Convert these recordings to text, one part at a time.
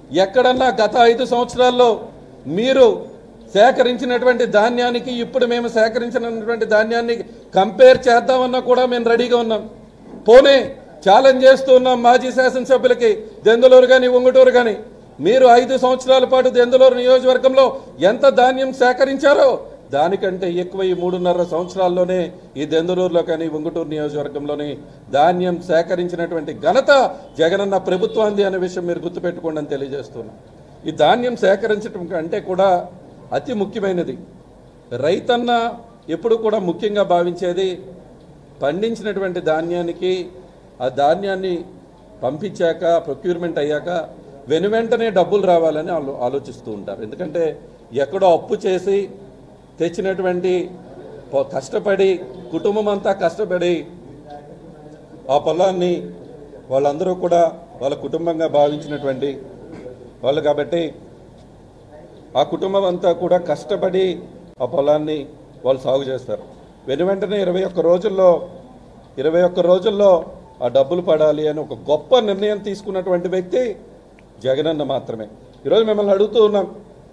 ఎక్కడన్నా గత ఐదు సంవత్సరాల్లో మీరు సేకరించినటువంటి ధాన్యానికి ఇప్పుడు మేము సేకరించినటువంటి ధాన్యాన్ని కంపేర్ చేద్దామన్నా కూడా మేము రెడీగా ఉన్నాం పోనీ ఛాలెంజ్ చేస్తూ ఉన్నాం మాజీ శాసనసభ్యులకి దెందులూరు కానీ ఉంగుటూరు కానీ మీరు ఐదు సంవత్సరాల పాటు దెందులూరు నియోజకవర్గంలో ఎంత ధాన్యం సేకరించారో దానికంటే ఎక్కువ ఈ మూడున్నర సంవత్సరాల్లోనే ఈ దెందులూరులో కానీ ఉంగుటూరు నియోజకవర్గంలోని ధాన్యం సేకరించినటువంటి ఘనత జగనన్న ప్రభుత్వాంది అనే విషయం మీరు గుర్తుపెట్టుకోండి అని తెలియజేస్తున్నాం ఈ ధాన్యం సేకరించడం కంటే కూడా అతి ముఖ్యమైనది రైతన్న ఎప్పుడు కూడా ముఖ్యంగా భావించేది పండించినటువంటి ధాన్యానికి ఆ ధాన్యాన్ని పంపించాక ప్రొక్యూర్మెంట్ అయ్యాక వెను వెంటనే డబ్బులు రావాలని ఆలో ఆలోచిస్తూ ఉంటారు ఎందుకంటే ఎక్కడో అప్పు చేసి తెచ్చినటువంటి ప- కష్టపడి కుటుంబం అంతా కష్టపడి ఆ పొలాన్ని వాళ్ళందరూ కూడా వాళ్ళ కుటుంబంగా భావించినటువంటి వాళ్ళు కాబట్టి ఆ కుటుంబం అంతా కూడా కష్టపడి ఆ పొలాన్ని వాళ్ళు సాగు చేస్తారు వెను వెంటనే ఇరవై ఒక్క రోజుల్లో ఇరవై ఒక్క రోజుల్లో ఆ డబ్బులు పడాలి అని ఒక గొప్ప నిర్ణయం తీసుకున్నటువంటి వ్యక్తి జగనన్న మాత్రమే ఈరోజు మిమ్మల్ని అడుగుతూ ఉన్నాం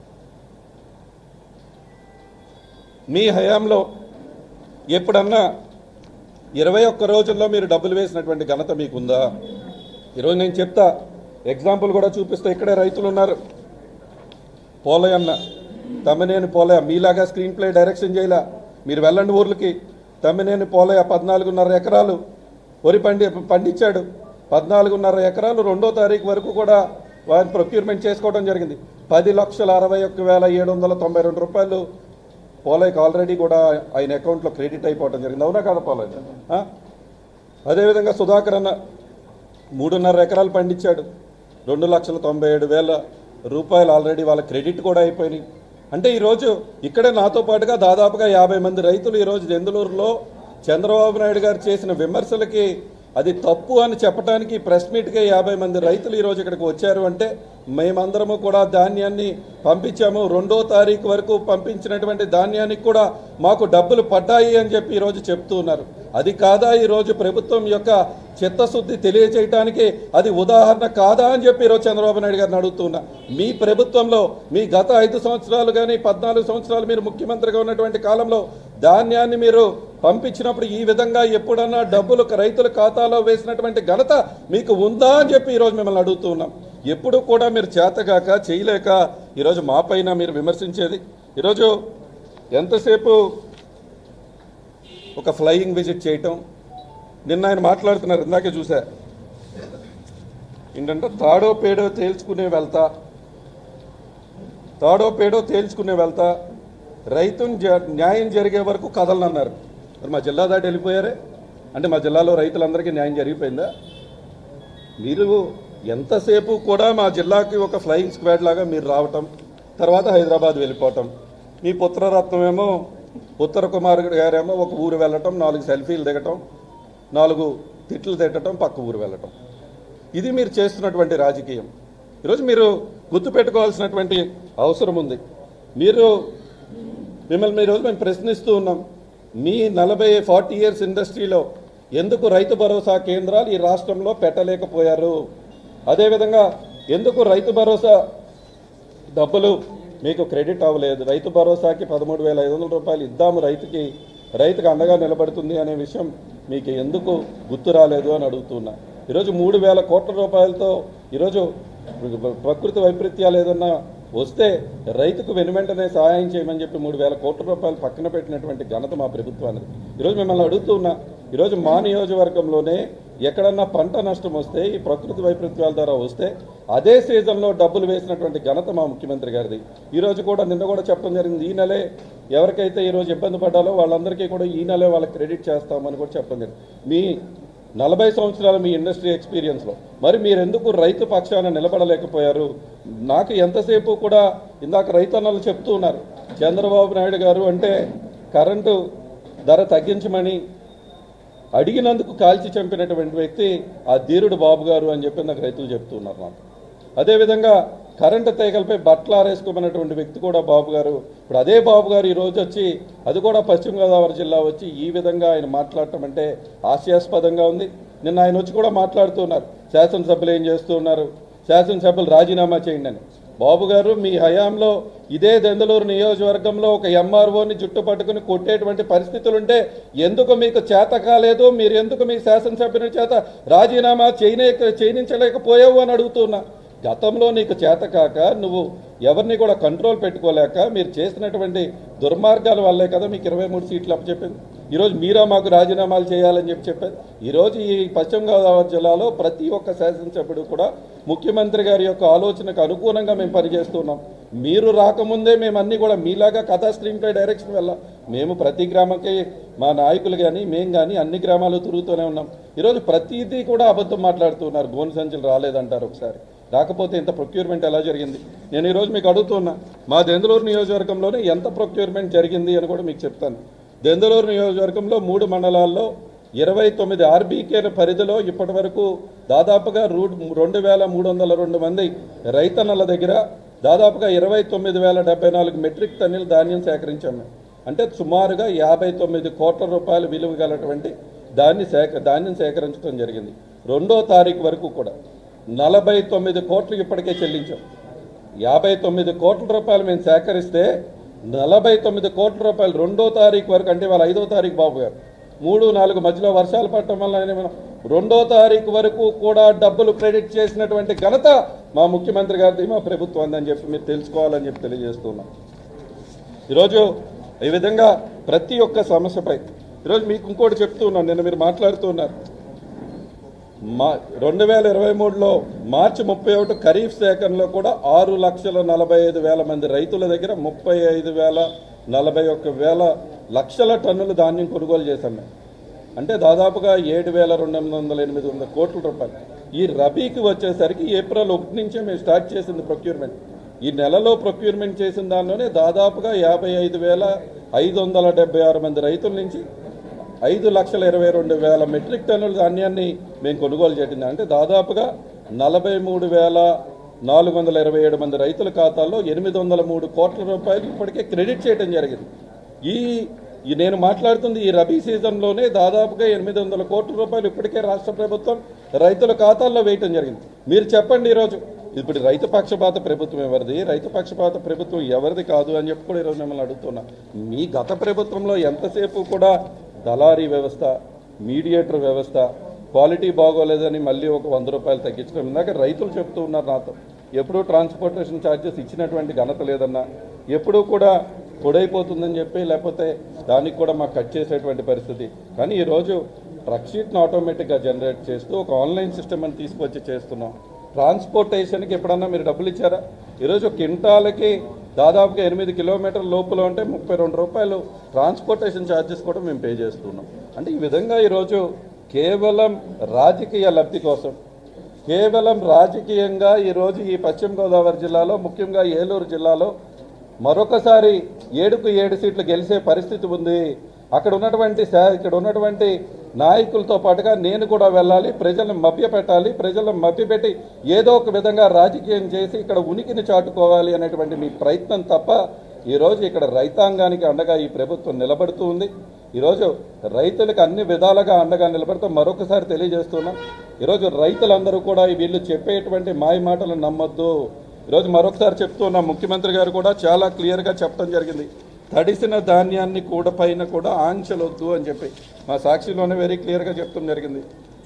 మీ హయాంలో ఎప్పుడన్నా ఇరవై ఒక్క రోజుల్లో మీరు డబ్బులు వేసినటువంటి ఘనత మీకుందా ఈరోజు నేను చెప్తా ఎగ్జాంపుల్ కూడా చూపిస్తా ఇక్కడే రైతులు ఉన్నారు పోలయ్య అన్న తమ్మినేని పోలయ్య మీలాగా స్క్రీన్ ప్లే డైరెక్షన్ చేయలా మీరు వెళ్ళండి ఊర్లకి తమ్మినేని పోలయ్య పద్నాలుగున్నర ఎకరాలు వరి పండి పండించాడు పద్నాలుగున్నర ఎకరాలు రెండో తారీఖు వరకు కూడా వారిని ప్రొక్యూర్మెంట్ చేసుకోవడం జరిగింది పది లక్షల అరవై ఒక్క వేల ఏడు వందల తొంభై రెండు రూపాయలు పోలయ్యకి ఆల్రెడీ కూడా ఆయన అకౌంట్లో క్రెడిట్ అయిపోవడం జరిగింది అవునా కాదా పోలయ్య ఆ? అదేవిధంగా సుధాకర్ అన్న మూడున్నర ఎకరాలు పండించాడు రెండు లక్షల తొంభై ఏడు వేల రూపాయలు ఆల్రెడీ వాళ్ళ క్రెడిట్ కూడా అయిపోయినాయి అంటే ఈరోజు ఇక్కడే నాతో పాటుగా దాదాపుగా యాభై మంది రైతులు ఈరోజు దెందులూరులో చంద్రబాబు నాయుడు గారు చేసిన విమర్శలకి అది తప్పు అని చెప్పడానికి ప్రెస్ మీట్కే యాభై మంది రైతులు ఈరోజు ఇక్కడికి వచ్చారు అంటే మేమందరము కూడా ధాన్యాన్ని పంపించాము రెండో తారీఖు వరకు పంపించినటువంటి ధాన్యానికి కూడా మాకు డబ్బులు పడ్డాయి అని చెప్పి ఈరోజు చెప్తూ ఉన్నారు అది కాదా ఈరోజు ప్రభుత్వం యొక్క చిత్తశుద్ధి తెలియజేయటానికి అది ఉదాహరణ కాదా అని చెప్పి ఈరోజు చంద్రబాబు నాయుడు గారిని అడుగుతున్నా మీ ప్రభుత్వంలో మీ గత ఐదు సంవత్సరాలు కానీ పద్నాలుగు సంవత్సరాలు మీరు ముఖ్యమంత్రిగా ఉన్నటువంటి కాలంలో ధాన్యాన్ని మీరు పంపించినప్పుడు ఈ విధంగా ఎప్పుడన్నా డబ్బులు రైతుల ఖాతాలో వేసినటువంటి ఘనత మీకు ఉందా అని చెప్పి ఈరోజు మిమ్మల్ని అడుగుతూ ఉన్నాం ఎప్పుడు కూడా మీరు చేతగాక చేయలేక ఈరోజు మా పైన మీరు విమర్శించేది ఈరోజు ఎంతసేపు ఒక ఫ్లయింగ్ విజిట్ చేయటం నిన్న ఆయన మాట్లాడుతున్నారు ఇందాకే చూసా ఏంటంటే తాడో పేడో తేల్చుకునే వెళ్తా తాడో పేడో తేల్చుకునే వెళ్తా రైతుని జ- న్యాయం జరిగే వరకు కదలనన్నారు మరి మా జిల్లా దాటి వెళ్ళిపోయారే అంటే మా జిల్లాలో రైతులందరికీ న్యాయం జరిగిపోయిందా మీరు ఎంతసేపు కూడా మా జిల్లాకి ఒక ఫ్లయింగ్ స్క్వాడ్ లాగా మీరు రావటం తర్వాత హైదరాబాద్ వెళ్ళిపోవటం మీ పుత్రరత్నం ఏమో ఉత్తర కుమార్ గారేమో ఒక ఊరు వెళ్ళటం నాలుగు సెల్ఫీలు దిగటం నాలుగు తిట్లు తిట్టడం పక్క ఊరు వెళ్ళటం ఇది మీరు చేస్తున్నటువంటి రాజకీయం ఈరోజు మీరు గుర్తుపెట్టుకోవాల్సినటువంటి అవసరం ఉంది మీరు మిమ్మల్ని ఈరోజు మేము ప్రశ్నిస్తూ ఉన్నాం మీ నలభై ఫార్టీ ఇయర్స్ ఇండస్ట్రీలో ఎందుకు రైతు భరోసా కేంద్రాలు ఈ రాష్ట్రంలో పెట్టలేకపోయారు అదేవిధంగా ఎందుకు రైతు భరోసా డబ్బులు మీకు క్రెడిట్ అవ్వలేదు రైతు భరోసాకి పదమూడు వేల ఐదు వందల రూపాయలు ఇద్దాము రైతుకి రైతుకు అండగా నిలబడుతుంది అనే విషయం మీకు ఎందుకు గుర్తు రాలేదు అని అడుగుతున్నా ఈరోజు మూడు వేల కోట్ల రూపాయలతో ఈరోజు ప్రకృతి వైపరీత్యాలు ఏదన్నా వస్తే రైతుకు వెనువెంటనే సహాయం చేయమని చెప్పి మూడు వేల కోట్ల రూపాయలు పక్కన పెట్టినటువంటి ఘనత మా ప్రభుత్వానికి ఈరోజు మిమ్మల్ని అడుగుతున్నా ఈరోజు మా నియోజకవర్గంలోనే ఎక్కడన్నా పంట నష్టం వస్తే ఈ ప్రకృతి వైపరీత్యాల ద్వారా వస్తే అదే సీజన్లో డబ్బులు వేసినటువంటి ఘనత మా ముఖ్యమంత్రి గారిది ఈరోజు కూడా నిన్న కూడా చెప్పడం జరిగింది ఈ నెలే ఎవరికైతే ఈరోజు ఇబ్బంది పడ్డాలో వాళ్ళందరికీ కూడా ఈ నెలే వాళ్ళకి క్రెడిట్ చేస్తామని కూడా చెప్పడం జరిగింది మీ నలభై సంవత్సరాల మీ ఇండస్ట్రీ ఎక్స్పీరియన్స్లో మరి మీరు ఎందుకు రైతు పక్షాన నిలబడలేకపోయారు నాకు ఎంతసేపు కూడా ఇందాక రైతన్నలు చెప్తూ ఉన్నారు చంద్రబాబు నాయుడు గారు అంటే కరెంటు ధర తగ్గించమని అడిగినందుకు కాల్చి చంపినటువంటి వ్యక్తి ఆ ధీరుడు బాబు గారు అని చెప్పి నాకు రైతులు చెప్తున్నారు నాకు అదేవిధంగా కరెంటు తీగలపై బట్టలు ఆరేసుకోమన్నటువంటి వ్యక్తి కూడా బాబు గారు ఇప్పుడు అదే బాబు గారు ఈ రోజు వచ్చి అది కూడా పశ్చిమ గోదావరి జిల్లా వచ్చి ఈ విధంగా ఆయన మాట్లాడటం అంటే హాస్యాస్పదంగా ఉంది నిన్న ఆయన వచ్చి కూడా మాట్లాడుతున్నారు శాసనసభ్యులు ఏం చేస్తూ ఉన్నారు శాసనసభ్యులు రాజీనామా చేయండి అని బాబు గారు మీ హయాంలో ఇదే దెందలూరు నియోజకవర్గంలో ఒక ఎంఆర్ఓని జుట్టు పట్టుకుని కొట్టేటువంటి పరిస్థితులు ఉంటే ఎందుకు మీకు చేత కాలేదు మీరు ఎందుకు మీ శాసనసభ్యుని చేత రాజీనామా చేయనే చేయనించలేకపోయావు అని అడుగుతున్నా గతంలో నీకు చేత కాక నువ్వు ఎవరిని కూడా కంట్రోల్ పెట్టుకోలేక మీరు చేసినటువంటి దుర్మార్గాల వల్లే కదా మీకు ఇరవై మూడు సీట్లు అప్పచెప్పింది ఈరోజు మీరా మాకు రాజీనామాలు చేయాలని చెప్పి చెప్పారు ఈరోజు ఈ పశ్చిమ గోదావరి జిల్లాలో ప్రతి ఒక్క శాసనసభ్యుడు కూడా ముఖ్యమంత్రి గారి యొక్క ఆలోచనకు అనుగుణంగా మేము పనిచేస్తున్నాం మీరు రాకముందే మేము అన్ని కూడా మీలాగా కథా స్క్రీన్ ప్లే డైరెక్షన్ వల్ల మేము ప్రతి గ్రామంకి మా నాయకులు కానీ మేము కానీ అన్ని గ్రామాలు తిరుగుతూనే ఉన్నాం ఈరోజు ప్రతిదీ కూడా అబద్ధం మాట్లాడుతున్నారు గోను సంచులు రాలేదంటారు ఒకసారి రాకపోతే ఇంత ప్రొక్యూర్మెంట్ ఎలా జరిగింది నేను ఈరోజు మీకు అడుగుతున్నా మా దెందులూరు నియోజకవర్గంలోనే ఎంత ప్రొక్యూర్మెంట్ జరిగింది అని కూడా మీకు చెప్తాను దెందులూరు నియోజకవర్గంలో మూడు మండలాల్లో ఇరవై తొమ్మిది ఆర్బీకేల పరిధిలో ఇప్పటి వరకు దాదాపుగా రూ రెండు వేల మూడు వందల రెండు మంది రైతన్నల దగ్గర దాదాపుగా ఇరవై తొమ్మిది వేల డెబ్బై నాలుగు మెట్రిక్ టన్నుల ధాన్యం సేకరించాం మేము అంటే సుమారుగా యాభై తొమ్మిది కోట్ల రూపాయల విలువ గలటువంటి దాన్ని సేక ధాన్యం సేకరించడం జరిగింది రెండో తారీఖు వరకు కూడా నలభై తొమ్మిది కోట్లు ఇప్పటికే చెల్లించాం యాభై తొమ్మిది కోట్ల రూపాయలు మేము సేకరిస్తే నలభై తొమ్మిది కోట్ల రూపాయలు రెండో తారీఖు వరకు అంటే వాళ్ళ ఐదో తారీఖు బాబు గారు మూడు నాలుగు మధ్యలో వర్షాలు పడటం వల్ల ఆయన మనం రెండో తారీఖు వరకు కూడా డబ్బులు క్రెడిట్ చేసినటువంటి ఘనత మా ముఖ్యమంత్రి గారిది మా ప్రభుత్వం అని చెప్పి మీరు తెలుసుకోవాలని చెప్పి తెలియజేస్తున్నాం ఈరోజు ఈ విధంగా ప్రతి ఒక్క సమస్యపై ఈరోజు మీకు ఇంకోటి చెప్తున్నాను నిన్న మీరు మాట్లాడుతున్నారు మా రెండు వేల ఇరవై మూడులో మార్చి ముప్పై ఒకటి ఖరీఫ్ సేకరణలో కూడా ఆరు లక్షల నలభై ఐదు వేల మంది రైతుల దగ్గర ముప్పై ఐదు వేల నలభై ఒక్క వేల లక్షల టన్నుల ధాన్యం కొనుగోలు చేశాం మేము అంటే దాదాపుగా ఏడు వేల రెండు వందల ఎనిమిది వందల కోట్ల రూపాయలు ఈ రబీకి వచ్చేసరికి ఏప్రిల్ ఒకటి నుంచే మేము స్టార్ట్ చేసింది ప్రొక్యూర్మెంట్ ఈ నెలలో ప్రొక్యూర్మెంట్ చేసిన దానిలోనే దాదాపుగా యాభై ఐదు వేల ఐదు వందల డెబ్బై ఆరు మంది రైతుల నుంచి ఐదు లక్షల ఇరవై రెండు వేల మెట్రిక్ టన్నుల ధాన్యాన్ని మేము కొనుగోలు చేసింది అంటే దాదాపుగా నలభై మూడు వేల నాలుగు వందల ఇరవై ఏడు మంది రైతుల ఖాతాల్లో ఎనిమిది వందల మూడు కోట్ల రూపాయలు ఇప్పటికే క్రెడిట్ చేయడం జరిగింది ఈ ఈ నేను మాట్లాడుతుంది ఈ రబీ సీజన్లోనే దాదాపుగా ఎనిమిది వందల కోట్ల రూపాయలు ఇప్పటికే రాష్ట్ర ప్రభుత్వం రైతుల ఖాతాల్లో వేయటం జరిగింది మీరు చెప్పండి ఈరోజు ఇప్పుడు రైతు పక్షపాత ప్రభుత్వం ఎవరిది రైతు పక్షపాత ప్రభుత్వం ఎవరిది కాదు అని చెప్పి కూడా ఈరోజు మిమ్మల్ని అడుగుతున్నా మీ గత ప్రభుత్వంలో ఎంతసేపు కూడా దళారీ వ్యవస్థ మీడియేటర్ వ్యవస్థ క్వాలిటీ బాగోలేదని మళ్ళీ ఒక వంద రూపాయలు తగ్గించడం ఇందాక రైతులు చెప్తూ ఉన్నారు నాతో ఎప్పుడూ ట్రాన్స్పోర్టేషన్ ఛార్జెస్ ఇచ్చినటువంటి ఘనత లేదన్నా ఎప్పుడూ కూడా పొడైపోతుందని చెప్పి లేకపోతే దానికి కూడా మాకు కట్ చేసేటువంటి పరిస్థితి కానీ ఈరోజు ట్రక్ షీట్ను ఆటోమేటిక్గా జనరేట్ చేస్తూ ఒక ఆన్లైన్ సిస్టమ్ అని తీసుకొచ్చి చేస్తున్నాం ట్రాన్స్పోర్టేషన్కి ఎప్పుడన్నా మీరు డబ్బులు ఇచ్చారా ఈరోజు కింటాలకి దాదాపుగా ఎనిమిది కిలోమీటర్ల లోపల ఉంటే ముప్పై రెండు రూపాయలు ట్రాన్స్పోర్టేషన్ ఛార్జెస్ కూడా మేము పే చేస్తున్నాం అంటే ఈ విధంగా ఈరోజు కేవలం రాజకీయ లబ్ధి కోసం కేవలం రాజకీయంగా ఈరోజు ఈ పశ్చిమ గోదావరి జిల్లాలో ముఖ్యంగా ఏలూరు జిల్లాలో మరొకసారి ఏడుకు ఏడు సీట్లు గెలిచే పరిస్థితి ఉంది అక్కడ ఉన్నటువంటి శా- ఇక్కడ ఉన్నటువంటి నాయకులతో పాటుగా నేను కూడా వెళ్ళాలి ప్రజలను మభ్యపెట్టాలి ప్రజలను మభ్యపెట్టి ఏదో ఒక విధంగా రాజకీయం చేసి ఇక్కడ ఉనికిని చాటుకోవాలి అనేటువంటి మీ ప్రయత్నం తప్ప ఈరోజు ఇక్కడ రైతాంగానికి అండగా ఈ ప్రభుత్వం నిలబడుతూ ఉంది ఈరోజు రైతులకు అన్ని విధాలుగా అండగా నిలబడుతూ మరొకసారి తెలియజేస్తున్నాం ఈరోజు రైతులందరూ కూడా వీళ్ళు చెప్పేటువంటి మాయ మాటలు నమ్మొద్దు ఈరోజు మరొకసారి చెప్తున్నాం ముఖ్యమంత్రి గారు కూడా చాలా క్లియర్గా చెప్పడం జరిగింది తడిసిన ధాన్యాన్ని కూడా పైన కూడా ఆంక్షలు వద్దు అని చెప్పి మా సాక్షిలోనే వెరీ క్లియర్గా చెప్తాం జరిగింది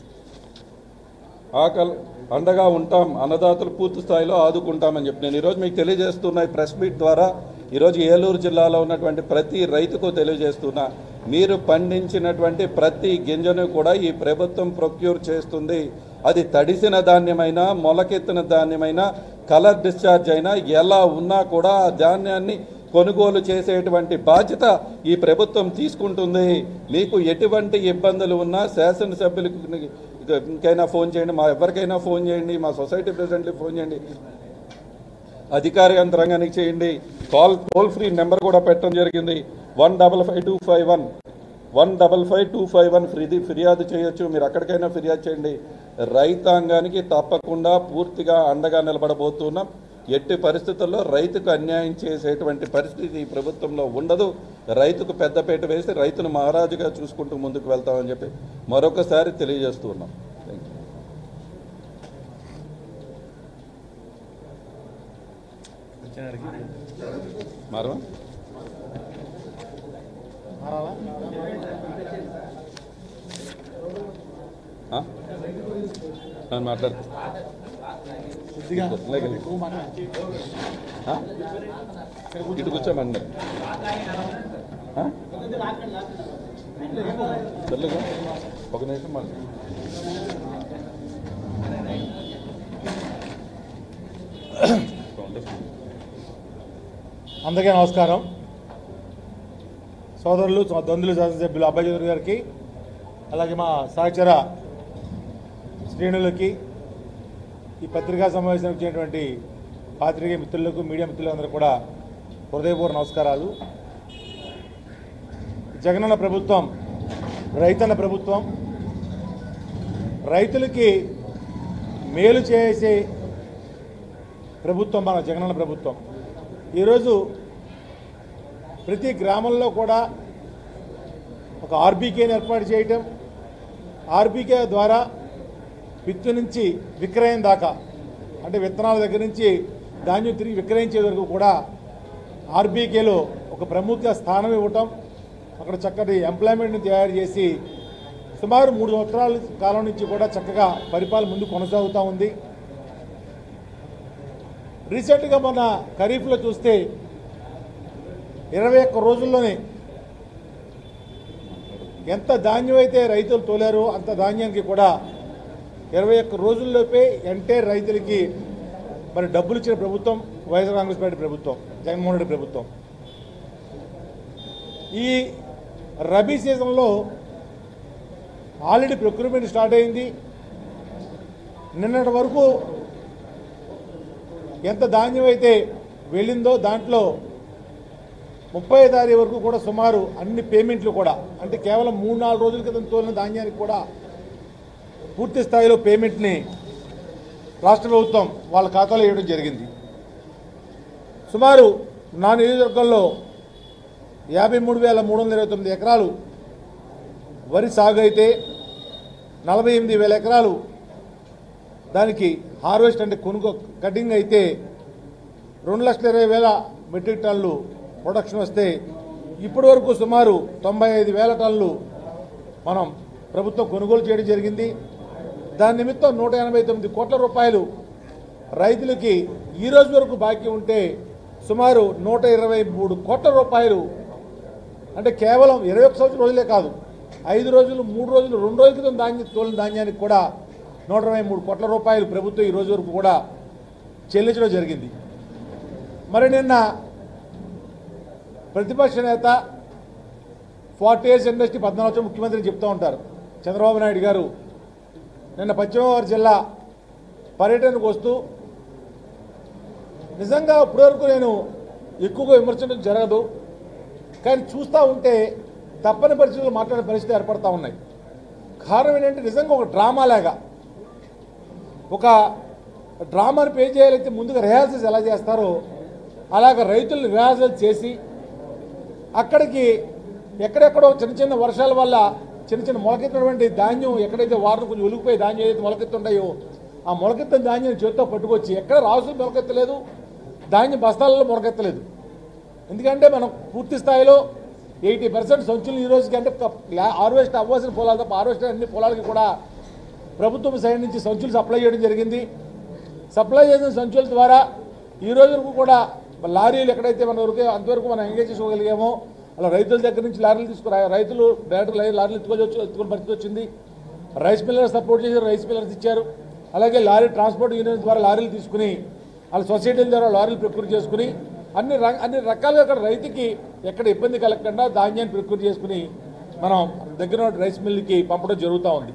ఆకలి అండగా ఉంటాం అన్నదాతలు పూర్తి స్థాయిలో ఆదుకుంటామని చెప్పి నేను ఈరోజు మీకు తెలియజేస్తున్న ఈ ప్రెస్ మీట్ ద్వారా ఈరోజు ఏలూరు జిల్లాలో ఉన్నటువంటి ప్రతి రైతుకు తెలియజేస్తున్నా మీరు పండించినటువంటి ప్రతి గింజను కూడా ఈ ప్రభుత్వం ప్రొక్యూర్ చేస్తుంది అది తడిసిన ధాన్యమైనా మొలకెత్తిన ధాన్యమైనా కలర్ డిశ్చార్జ్ అయినా ఎలా ఉన్నా కూడా ఆ ధాన్యాన్ని కొనుగోలు చేసేటువంటి బాధ్యత ఈ ప్రభుత్వం తీసుకుంటుంది మీకు ఎటువంటి ఇబ్బందులు ఉన్నా శాసనసభ్యులకు ఇంకైనా ఫోన్ చేయండి మా ఎవరికైనా ఫోన్ చేయండి మా సొసైటీ ప్రెసిడెంట్కి ఫోన్ చేయండి అధికార యంత్రాంగానికి చేయండి కాల్ టోల్ ఫ్రీ నెంబర్ కూడా పెట్టడం జరిగింది one double five two five one one double five two five one ఫ్రీది ఫిర్యాదు చేయొచ్చు మీరు అక్కడికైనా ఫిర్యాదు చేయండి రైతాంగానికి తప్పకుండా పూర్తిగా అండగా నిలబడబోతున్నాం ఎట్టి పరిస్థితుల్లో రైతుకు అన్యాయం చేసేటువంటి పరిస్థితి ఈ ప్రభుత్వంలో ఉండదు రైతుకు పెద్దపీట వేసి రైతును మహారాజుగా చూసుకుంటూ ముందుకు వెళ్తామని చెప్పి మరొకసారి తెలియజేస్తూ ఉన్నాం థ్యాంక్ యూ మారవా ఆ? నన్ను మాట్లాడు ఆ? ఇటు కూర్చోమండి ఆ? తెలుగు ఒక నిమిషం మాట్లాడు అందరికీ నమస్కారం సోదరులు సో- దొందులు శాసనసభ్యులు అబ్బాయి చౌదరి గారికి అలాగే మా సహచర శ్రేణులకి ఈ పత్రికా సమావేశానికి వచ్చినటువంటి పాత్రికేయ మిత్రులకు మీడియా మిత్రులందరూ కూడా హృదయపూర్వ నమస్కారాలు జగనన్న ప్రభుత్వం రైతన్న ప్రభుత్వం రైతులకి మేలు చేసే ప్రభుత్వం మన జగనన్న ప్రభుత్వం ఈరోజు ప్రతి గ్రామంలో కూడా ఒక ఆర్బీకేని ఏర్పాటు చేయటం ఆర్బీకే ద్వారా విత్తు నుంచి విక్రయం దాకా అంటే విత్తనాల దగ్గర నుంచి ధాన్యం తిరిగి విక్రయించే వరకు కూడా ఆర్బీకేలో ఒక ప్రముఖ స్థానం ఇవ్వటం అక్కడ చక్కటి ఎంప్లాయ్మెంట్ని తయారు చేసి సుమారు మూడు సంవత్సరాల కాలం నుంచి కూడా చక్కగా పరిపాలన ముందు కొనసాగుతూ ఉంది రీసెంట్గా మొన్న ఖరీఫ్లో చూస్తే ఇరవై ఒక్క రోజుల్లోనే ఎంత ధాన్యం అయితే రైతులు తోలారో అంత ధాన్యానికి కూడా ఇరవై ఒక్క రోజుల్లోపే ఎంటే రైతులకి మరి డబ్బులు ఇచ్చిన ప్రభుత్వం వైఎస్ఆర్ కాంగ్రెస్ పార్టీ ప్రభుత్వం జగన్మోహన్ రెడ్డి ప్రభుత్వం ఈ రబీ సీజన్లో ఆల్రెడీ ప్రొక్యూర్మెంట్ స్టార్ట్ అయింది నిన్నటి వరకు ఎంత ధాన్యం అయితే వెళ్ళిందో దాంట్లో ముప్పై తారీఖు వరకు కూడా సుమారు అన్ని పేమెంట్లు కూడా అంటే కేవలం మూడు నాలుగు రోజుల క్రితం తోలిన ధాన్యానికి కూడా పూర్తి స్థాయిలో పేమెంట్ని రాష్ట్ర ప్రభుత్వం వాళ్ళ ఖాతాలో వేయడం జరిగింది సుమారు నా నియోజకవర్గంలో యాభై మూడు వేల మూడు వందల ఇరవై తొమ్మిది ఎకరాలు వరి సాగు అయితే నలభై ఎనిమిది వేల ఎకరాలు దానికి హార్వెస్ట్ అంటే కొనుగో కటింగ్ అయితే రెండు లక్షల ఇరవై వేల మెట్రిక్ టన్నులు ప్రొడక్షన్ వస్తే ఇప్పటి వరకు సుమారు తొంభై ఐదు వేల టన్నులు మనం ప్రభుత్వం కొనుగోలు చేయడం జరిగింది దాని నిమిత్తం నూట ఎనభై తొమ్మిది కోట్ల రూపాయలు రైతులకి ఈ రోజు వరకు బాకీ ఉంటే సుమారు నూట ఇరవై మూడు కోట్ల రూపాయలు అంటే కేవలం ఇరవై ఒక్క సంవత్సరం రోజులే కాదు ఐదు రోజులు మూడు రోజులు రెండు రోజుల క్రితం ధాన్యం తోలిన ధాన్యానికి కూడా నూట ఇరవై మూడు కోట్ల రూపాయలు ప్రభుత్వం ఈ రోజు వరకు కూడా చెల్లించడం జరిగింది మరి నిన్న ప్రతిపక్ష నేత ఫార్టీ ఇయర్స్ ఇండస్ట్రీ పద్నాలుగు వచ్చి ముఖ్యమంత్రి చెప్తూ ఉంటారు చంద్రబాబు నాయుడు గారు నిన్న పశ్చిమ గోదావరి జిల్లా పర్యటనకు వస్తూ నిజంగా ఇప్పటివరకు నేను ఎక్కువగా విమర్శించడం జరగదు కానీ చూస్తూ ఉంటే తప్పని పరిస్థితులు మాట్లాడే పరిస్థితి ఏర్పడతా ఉన్నాయి కారణం ఏంటంటే నిజంగా ఒక డ్రామా లాగా ఒక డ్రామాని పే చేయాలైతే ముందుగా రిహార్సల్స్ ఎలా చేస్తారో అలాగ రైతులను రిహార్సల్ చేసి అక్కడికి ఎక్కడెక్కడో చిన్న చిన్న వర్షాల వల్ల చిన్న చిన్న మొలకెత్తినటువంటి ధాన్యం ఎక్కడైతే వాటర్ కొంచెం ఒలిగిపోయి ధాన్యం ఏదైతే మొలకెత్తుంటాయో ఆ మొలకెత్తిన ధాన్యం చేతితో పట్టుకొచ్చి ఎక్కడ రాసులు మొలకెత్తలేదు ధాన్యం బస్తాలలో మొలకెత్తలేదు ఎందుకంటే మనం పూర్తి స్థాయిలో ఎయిటీ పర్సెంట్ సంచులు ఈ రోజుకి అంటే హార్వెస్ట్ అవ్వాల్సిన పొలాలు తప్ప హార్వెస్ట్ అన్ని పొలాలకి కూడా ప్రభుత్వం సైడ్ నుంచి సంచులు సప్లై చేయడం జరిగింది సప్లై చేసిన సంచుల ద్వారా ఈ రోజు వరకు కూడా లారీలు ఎక్కడైతే మన వరకు అంతవరకు మనం ఎంగేజ్ చేసుకోగలిగామో అలా రైతుల దగ్గర నుంచి లారీలు తీసుకుని రైతులు డైరెక్ట్ లారీలు ఎత్తుకొని వచ్చి ఎత్తుకుని పరిస్థితి వచ్చింది రైస్ మిల్లర్ సపోర్ట్ చేశారు రైస్ మిల్లర్స్ ఇచ్చారు అలాగే లారీ ట్రాన్స్పోర్ట్ యూనియన్ ద్వారా లారీలు తీసుకుని వాళ్ళ సొసైటీల ద్వారా లారీలు ప్రకృతి చేసుకుని అన్ని ర- అన్ని రకాలుగా అక్కడ రైతుకి ఎక్కడ ఇబ్బంది కలగకుండా ధాన్యాన్ని ప్రకృతి చేసుకుని మనం దగ్గర ఉన్న రైస్ మిల్లుకి పంపడం జరుగుతూ ఉంది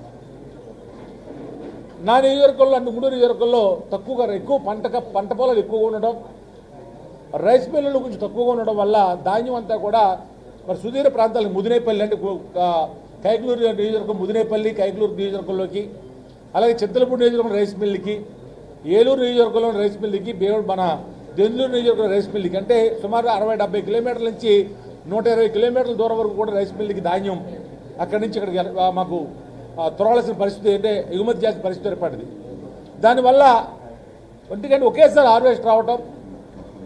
నా నియోజకవర్గంలో అన్ని మూడు నియోజకవర్గంలో తక్కువగా ఎక్కువ పంట పంట పొలాలు ఎక్కువగా ఉండడం రైస్ మిల్లులు కొంచెం తక్కువగా ఉండడం వల్ల ధాన్యం అంతా కూడా మరి సుదీర ప్రాంతాలకు ముదినేపల్లి అంటే కు- ఆ, కైకలూరు నియోజకవర్గం ముదినేపల్లి కైకలూరు నియోజకవర్గంలోకి అలాగే చింతలపూడి నియోజకవర్గం రైస్ మిల్లుకి ఏలూరు నియోజకవర్గంలో రైస్ మిల్లుకి బేవుడు మన దెందులూరు నియోజకవర్గం రైస్ మిల్లుకి అంటే సుమారు అరవై డెబ్బై కిలోమీటర్ల నుంచి నూట ఇరవై కిలోమీటర్ల దూరం వరకు కూడా రైస్ మిల్లుకి ధాన్యం అక్కడి నుంచి ఇక్కడికి ఆ, మాకు ఆ, త్రోవలసిన పరిస్థితి అంటే ఎగుమతి చేసిన పరిస్థితి ఏర్పడింది దానివల్ల ఎందుకంటే ఒకేసారి హార్వెస్ట్ రావటం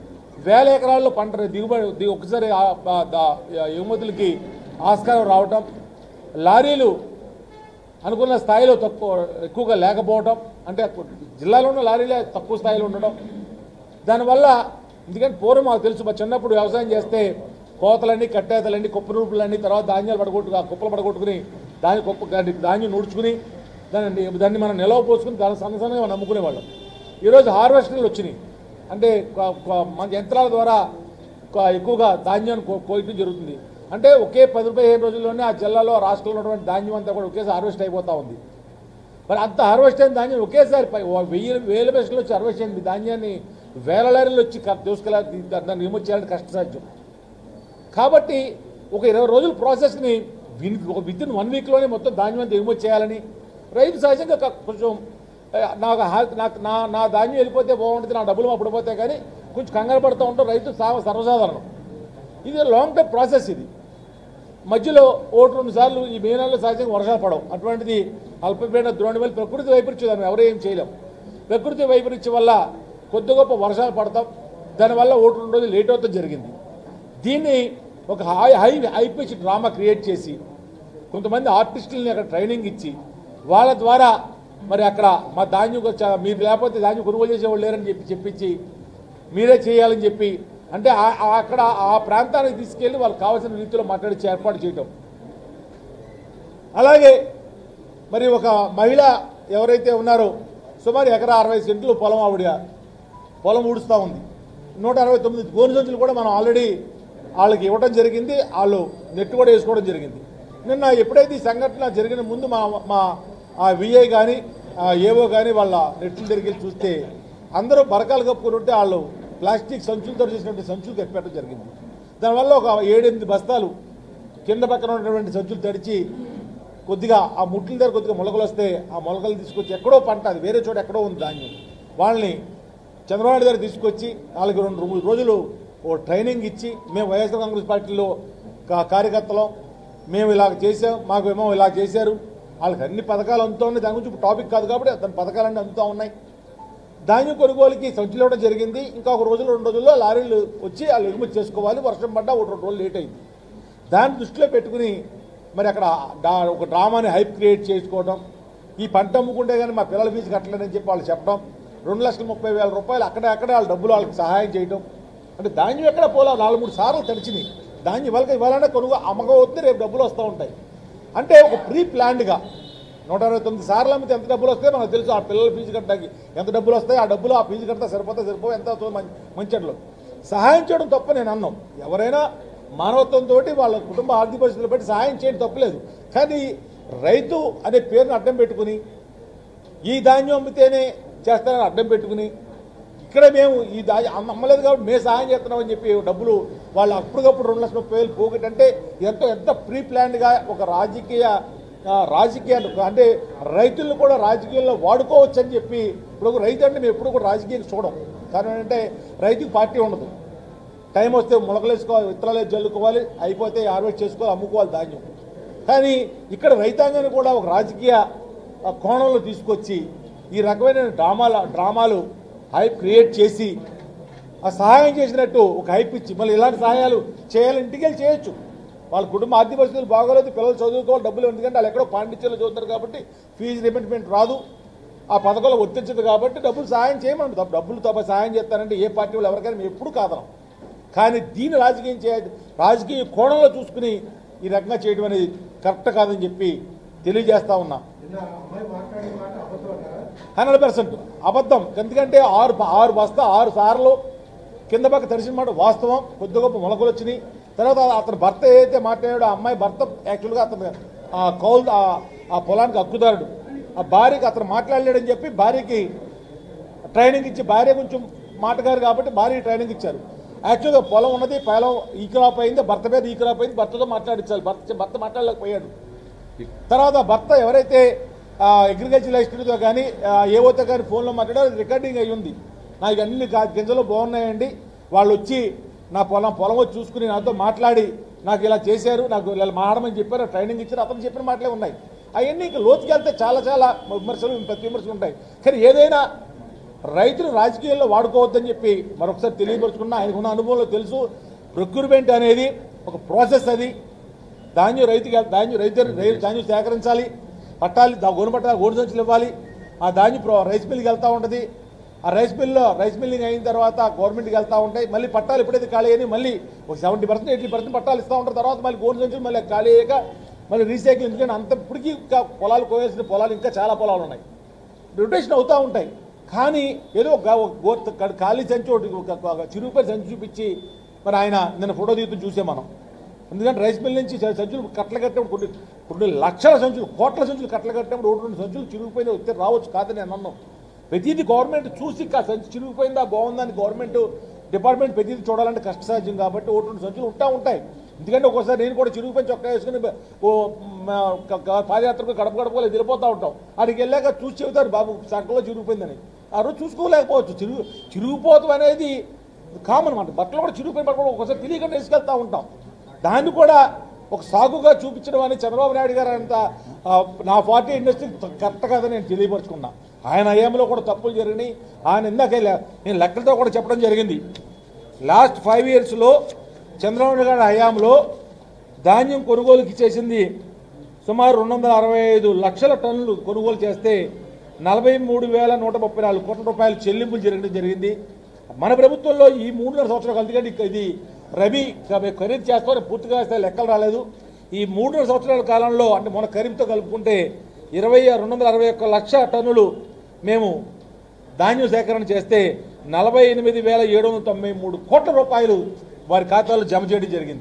వేల ఎకరాల్లో పంట దిగుబడి దిగు- ఒకసారి ఆ- ఆ- దా- ఎగుమతులకి ఆస్కారం రావటం లారీలు అనుకున్న స్థాయిలో తక్కువ ఎక్కువగా లేకపోవడం అంటే జిల్లాలో ఉన్న లారీలే తక్కువ స్థాయిలో ఉండడం దానివల్ల ఎందుకంటే పూర్వం మాకు తెలుసు మా చిన్నప్పుడు వ్యవసాయం చేస్తే కోతలన్నీ కట్టేతలన్నీ కుప్ప రూపులన్నీ తర్వాత ధాన్యాలు పడగొట్టు ఆ కుప్పలు పడగొట్టుకుని దాని కుప్ప దాన్ని ధాన్యం నూడ్చుకుని దాన్ని దాన్ని మనం నిలవ పోసుకుని దాని సన్న సన్నగా మనం నమ్ముకునేవాళ్ళం ఈరోజు హార్వెస్టర్లు వచ్చినాయి అంటే కొ- కొ- మన యంత్రాల ద్వారా కొ- ఎక్కువగా ధాన్యాన్ని కో- కోయటం జరుగుతుంది అంటే ఒకే పది పదిహేను రోజుల్లోనే ఆ జిల్లాలో రాష్ట్రంలో ఉన్నటువంటి ధాన్యం అంతా కూడా ఒకేసారి హార్వెస్ట్ అయిపోతూ ఉంది మరి అంత హార్వెస్ట్ అయిన ధాన్యం ఒకేసారి పై- ఓ వెయ్యి వేల బెస్ట్లో వచ్చి హార్వెస్ట్ అయింది ధాన్యాన్ని వేల లారీలు వచ్చి క- దూసుకెళ్ళాలి దాన్ని రిమూవ్ చేయాలని కష్టసాధ్యం కాబట్టి ఒక ఇరవై రోజుల ప్రాసెస్ని విన్ ఒక విత్ ఇన్ వన్ వీక్లోనే మొత్తం ధాన్యం అంతా ఎగుమతి చేయాలని రైతు సహజంగా క- కొంచెం ఏ, నాకు హా- నాకు నా నా ధాన్యం వెళ్ళిపోతే బాగుంటుంది నా డబ్బులు అప్పుడు పోతాయి కానీ కొంచెం కంగారు పడుతూ ఉంటాం రైతు సా- సర్వసాధారణం ఇది లాంగ్ టైం ప్రాసెస్ ఇది మధ్యలో ఒకటి రెండు సార్లు ఈ మే నెలలో సహజంగా వర్షాలు పడవు అటువంటిది అల్పపీడన ద్రోణి వల్ల ప్రకృతి వైపరీత్యం దాన్ని ఎవరు ఏం చేయలేం ప్రకృతి వైపరీత్యం వల్ల కొద్ది గొప్ప వర్షాలు పడతాం దానివల్ల ఒకటి రెండు రోజులు లేట్ అవుతాం జరిగింది దీన్ని ఒక high high high pitch drama create చేసి కొంతమంది ఆర్టిస్టులని అక్కడ ట్రైనింగ్ ఇచ్చి వాళ్ళ ద్వారా మరి అక్కడ మా ధాన్యం వచ్చా మీరు లేకపోతే ధాన్యం కొనుగోలు చేసేవాళ్ళు లేరని చెప్పి చెప్పించి మీరే చేయాలని చెప్పి అంటే ఆ- ఆ- అక్కడ ఆ ప్రాంతానికి తీసుకెళ్ళి వాళ్ళకి కావాల్సిన రీతిలో మాట్లాడించి ఏర్పాటు చేయటం అలాగే మరి ఒక మహిళ ఎవరైతే ఉన్నారో సుమారు ఎకరా అరవై సెంట్లు పొలం ఆవిడ పొలం ఊడుస్తూ ఉంది నూట అరవై తొమ్మిది గోను సంచులు కూడా మనం ఆల్రెడీ వాళ్ళకి ఇవ్వడం జరిగింది వాళ్ళు నెట్ కూడా వేసుకోవడం జరిగింది నిన్న ఎప్పుడైతే ఈ సంఘటన జరిగిన ముందు మా మా ఆ విఐ కానీ ఏవో కానీ వాళ్ళ నెట్ల దగ్గరికి వెళ్ళి చూస్తే అందరూ బరకాలు కప్పుకుని ఉంటే వాళ్ళు ప్లాస్టిక్ సంచులతో చేసినటువంటి సంచులు తెప్పెట్టడం జరిగింది దానివల్ల ఒక ఏడెనిమిది బస్తాలు కింద పక్కన ఉన్నటువంటి సంచులు తడిచి కొద్దిగా ఆ ముట్ల దగ్గర కొద్దిగా మొలకలు వస్తే ఆ మొలకలు తీసుకొచ్చి ఎక్కడో పంట అది వేరే చోట ఎక్కడో ఉంది ధాన్యం వాళ్ళని చంద్రబాబు నాయుడు దగ్గర తీసుకొచ్చి వాళ్ళకి రెండు మూడు రోజులు ఓ ట్రైనింగ్ ఇచ్చి మేము వైఎస్ఆర్ కాంగ్రెస్ పార్టీలో కా- కార్యకర్తలం మేము ఇలా చేసాం మాకు ఏమో ఇలా చేశారు వాళ్ళకి అన్ని పథకాలు అందుతూ ఉన్నాయి దాని గురించి ఇప్పుడు టాపిక్ కాదు కాబట్టి దాని పథకాలన్నీ అందుతూ ఉన్నాయి ధాన్యం కొనుగోలుకి సంచులు ఇవ్వడం జరిగింది ఇంకా ఒక రోజులు రెండు రోజుల్లో లారీలు వచ్చి వాళ్ళు ఎగుమతి చేసుకోవాలి వర్షం పడ్డా ఒక రెండు రోజులు లేట్ అయింది దాన్ని దృష్టిలో పెట్టుకుని మరి అక్కడ డా- ఒక డ్రామాని హైప్ క్రియేట్ చేసుకోవడం ఈ పంట అమ్ముకుంటే కానీ మా పిల్లల ఫీజు కట్టలేదని చెప్పి వాళ్ళు చెప్పడం రెండు లక్షల ముప్పై వేల రూపాయలు అక్కడే అక్కడే వాళ్ళ డబ్బులు వాళ్ళకి సహాయం చేయడం అంటే ధాన్యం ఎక్కడ పోలా నాలుగు మూడు సార్లు తడిచినాయి ధాన్యం ఇవాళ ఇవాళనే కొనుగో అమ్మకం అవుతుంది రేపు డబ్బులు వస్తూ ఉంటాయి అంటే ఒక ప్రీ ప్లాన్డ్గా నూట అరవై తొమ్మిది సార్లు అమ్మితే ఎంత డబ్బులు వస్తాయో మనకు తెలుసు ఆ పిల్లల ఫీజు కట్టడానికి ఎంత డబ్బులు వస్తాయి ఆ డబ్బులు ఆ ఫీజు కడితే సరిపోతే సరిపో ఎంత అవుతుందో మంచి మంచిలో సహాయం చేయడం తప్ప నేను అన్నాం ఎవరైనా మానవత్వంతో వాళ్ళ కుటుంబ ఆర్థిక పరిస్థితులు బట్టి సహాయం చేయడం తప్పలేదు కానీ రైతు అనే పేరును అడ్డం పెట్టుకుని ఈ ధాన్యం అమ్మితేనే చేస్తారని అడ్డం పెట్టుకుని ఇక్కడ మేము ఈ ధాన్యం అమ్మ- అమ్మలేదు కాబట్టి మేము సహాయం చేస్తున్నామని చెప్పి డబ్బులు వాళ్ళు అప్పటికప్పుడు రెండు లక్షల ముప్పై వేలు పోగొట్టి అంటే ఎంతో ఎంత ప్రీ ప్లాన్డ్గా ఒక రాజకీయ ఆ, రాజకీయాలు అంటే రైతులను కూడా రాజకీయాల్లో వాడుకోవచ్చు అని చెప్పి ఇప్పుడు ఒక రైతు అంటే మేము ఎప్పుడు కూడా రాజకీయాలు చూడం కారణం ఏంటంటే రైతుకి పార్టీ ఉండదు టైం వస్తే మొలకలు వేసుకోవాలి విత్తనాలు వేసి జల్లుకోవాలి అయిపోతే హార్వెస్ట్ చేసుకోవాలి అమ్ముకోవాలి ధాన్యం కానీ ఇక్కడ రైతాంగాన్ని కూడా ఒక రాజకీయ ఆ, కోణంలో తీసుకొచ్చి ఈ రకమైన డ్రామాల డ్రామాలు హైప్ క్రియేట్ చేసి ఆ సహాయం చేసినట్టు ఒక హైప్ ఇచ్చి మళ్ళీ ఇలాంటి సహాయాలు చేయాలి ఇంటికి వెళ్ళి చేయొచ్చు వాళ్ళ కుటుంబ ఆర్థిక పరిస్థితులు బాగోలేదు పిల్లలు చదువుకోవాలి డబ్బులు ఎందుకంటే వాళ్ళు ఎక్కడో పాండిత్యంలో చదువుతారు కాబట్టి ఫీజు రిమెంట్మెంట్ రాదు ఆ పథకంలో వర్తించదు కాబట్టి డబ్బులు సహాయం చేయమండి డబ్బు- డబ్బులు తప్ప సహాయం చేస్తారంటే ఏ పార్టీ వాళ్ళు ఎవరికైనా మేము ఎప్పుడు కాదనం కానీ దీన్ని రాజకీయం చే రాజకీయ కోణంలో చూసుకుని ఈ రకంగా చేయడం అనేది కరెక్ట్ కాదని చెప్పి తెలియజేస్తా ఉన్నా హండ్రెడ్ పర్సెంట్ అబద్ధం ఎందుకంటే ఆరు ఆరు బస్తా ఆరు సార్లు కింద పక్క తడిసిన మాట వాస్తవం కొద్ది గొప్ప మొలకలు వచ్చినాయి తర్వాత అతని భర్త ఏదైతే మాట్లాడాడో ఆ అమ్మాయి భర్త యాక్చువల్గా అతను ఆ కౌలు ఆ- ఆ పొలానికి హక్కుదారుడు ఆ భార్యకి అతను మాట్లాడలేడని చెప్పి భార్యకి ట్రైనింగ్ ఇచ్చి భార్య కొంచెం మాటగారు కాబట్టి భార్య ట్రైనింగ్ ఇచ్చారు యాక్చువల్గా పొలం ఉన్నది పొలం ఈ క్రాప్ అయింది భర్త మీద ఈ క్రాప్ అయింది భర్తతో మాట్లాడించాలి భర్త భర్త మాట్లాడలేకపోయాడు తర్వాత భర్త ఎవరైతే అగ్రికల్చర్ లైస్ట్తో కానీ ఏవోతో కానీ ఫోన్లో మాట్లాడారో అది రికార్డింగ్ అయ్యి ఉంది నాకు అన్ని గా- గింజలు బాగున్నాయండి వాళ్ళు వచ్చి నా పొలం పొలం వచ్చి చూసుకుని నాతో మాట్లాడి నాకు ఇలా చేశారు నాకు ఇలా మాడమని చెప్పారు ట్రైనింగ్ ఇచ్చారు అతను చెప్పిన మాటలే ఉన్నాయి అవన్నీ ఇంకా లోతుకి వెళ్తే చాలా చాలా విమర్శలు ప్రతి విమర్శలు ఉంటాయి కానీ ఏదైనా రైతులు రాజకీయాల్లో వాడుకోవద్దని చెప్పి మరొకసారి తెలియపరుచుకున్నా ఆయనకున్న అనుభవంలో తెలుసు ప్రొక్యూర్మెంట్ అనేది ఒక ప్రాసెస్ అది ధాన్యం రైతుకి ధాన్యం రైతు రైతు ధాన్యం సేకరించాలి పట్టాలి దా గోను పట్టాలి గోడు సంచులు ఇవ్వాలి ఆ ధాన్యం ప్రో- రైస్ మిల్కి వెళ్తూ ఉంటుంది ఆ రైస్ మిల్లో రైస్ మిల్లింగ్ అయిన తర్వాత గవర్నమెంట్కి వెళ్తూ ఉంటాయి మళ్ళీ పట్టాలు ఎప్పుడైతే ఖాళీ అయ్యి మళ్ళీ ఒక సెవెంటీ పర్సెంట్ ఎయిటీ పర్సెంట్ పట్టాలు ఇస్తూ ఉంటారు తర్వాత మళ్ళీ గోడు సంచులు మళ్ళీ ఖాళీ అయ్యాక మళ్ళీ రీసైకిల్ ఎందుకంటే అంత ఇప్పటికీ ఇంకా పొలాలు కోయాల్సిన పొలాలు ఇంకా చాలా పొలాలు ఉన్నాయి రొటేషన్ అవుతూ ఉంటాయి కానీ ఏదో ఒక ఒక గోర్ క- ఖాళీ సంచి ఒకటి ఒక- ఒక చిరుగుపై సంచి చూపించి మరి ఆయన నిన్న ఫోటో తీస్తూ చూసే మనం ఎందుకంటే రైస్ మిల్ నుంచి స- సంచులు కట్టలు కట్టినప్పుడు కొన్ని కొన్ని లక్షల సంచులు కోట్ల సంచులు కట్టలు కట్టినప్పుడు ఒకటి రెండు సంచులు చిరిగిపోయిన వస్తే రావచ్చు కాదని నేను అన్నాను ప్రతిదీ గవర్నమెంట్ చూసి కా సంచి చిరిగిపోయిందా బాగుందని గవర్నమెంట్ డిపార్ట్మెంట్ ప్రతిదీ చూడాలంటే కష్టసాధ్యం కాబట్టి ఒకటి రెండు సంచులు ఉంటా ఉంటాయి ఎందుకంటే ఒక్కోసారి నేను కూడా చిరిగిపోయి చొక్కా వేసుకుని బ- ఓ మ, క- క- పాదయాత్రకు గడప గడపలో తిరిగిపోతూ ఉంటాం అక్కడికి వెళ్ళాక చూసి చెబుతారు బాబు సగంలో చిరిగిపోయిందని ఆ రోజు చూసుకోలేకపోవచ్చు చిరుగు చిరిగిపోతాం అనేది కామన్ అనమాట బట్టలు కూడా చిరిగిపోయి పట్టుకోవడం ఒకసారి తెలియకుండా వేసుకెళ్తూ ఉంటాం దాన్ని కూడా ఒక సాగుగా చూపించడం అని చంద్రబాబు నాయుడు గారు అంత ఆ, నా పార్టీ ఇండస్ట్రీ కరెక్ట్ కాదని నేను తెలియపరుచుకున్నా ఆయన హయాంలో కూడా తప్పులు జరిగినాయి ఆయన ఇందాకే లే- నేను లెక్కలతో కూడా చెప్పడం జరిగింది లాస్ట్ ఫైవ్ ఇయర్స్లో చంద్రబాబు నాయుడు గారి హయాంలో ధాన్యం కొనుగోలుకి చేసింది సుమారు రెండు వందల అరవై ఐదు లక్షల టన్నులు కొనుగోలు చేస్తే నలభై మూడు వేల నూట ముప్పై నాలుగు కోట్ల రూపాయలు చెల్లింపులు జరగడం జరిగింది మన ప్రభుత్వంలో ఈ మూడున్నర సంవత్సరాలు ఎందుకంటే ఇక ఇది రబీ క- ఖరీదు చేస్తామని పూర్తిగా చేస్తే లెక్కలు రాలేదు ఈ మూడున్నర సంవత్సరాల కాలంలో అంటే మన ఖరీఫ్తో కలుపుకుంటే ఇరవై రెండు వందల అరవై ఒక్క లక్ష టన్నులు మేము ధాన్యం సేకరణ చేస్తే నలభై ఎనిమిది వేల ఏడు వందల తొంభై మూడు కోట్ల రూపాయలు వారి ఖాతాలో జమ చేయడం జరిగింది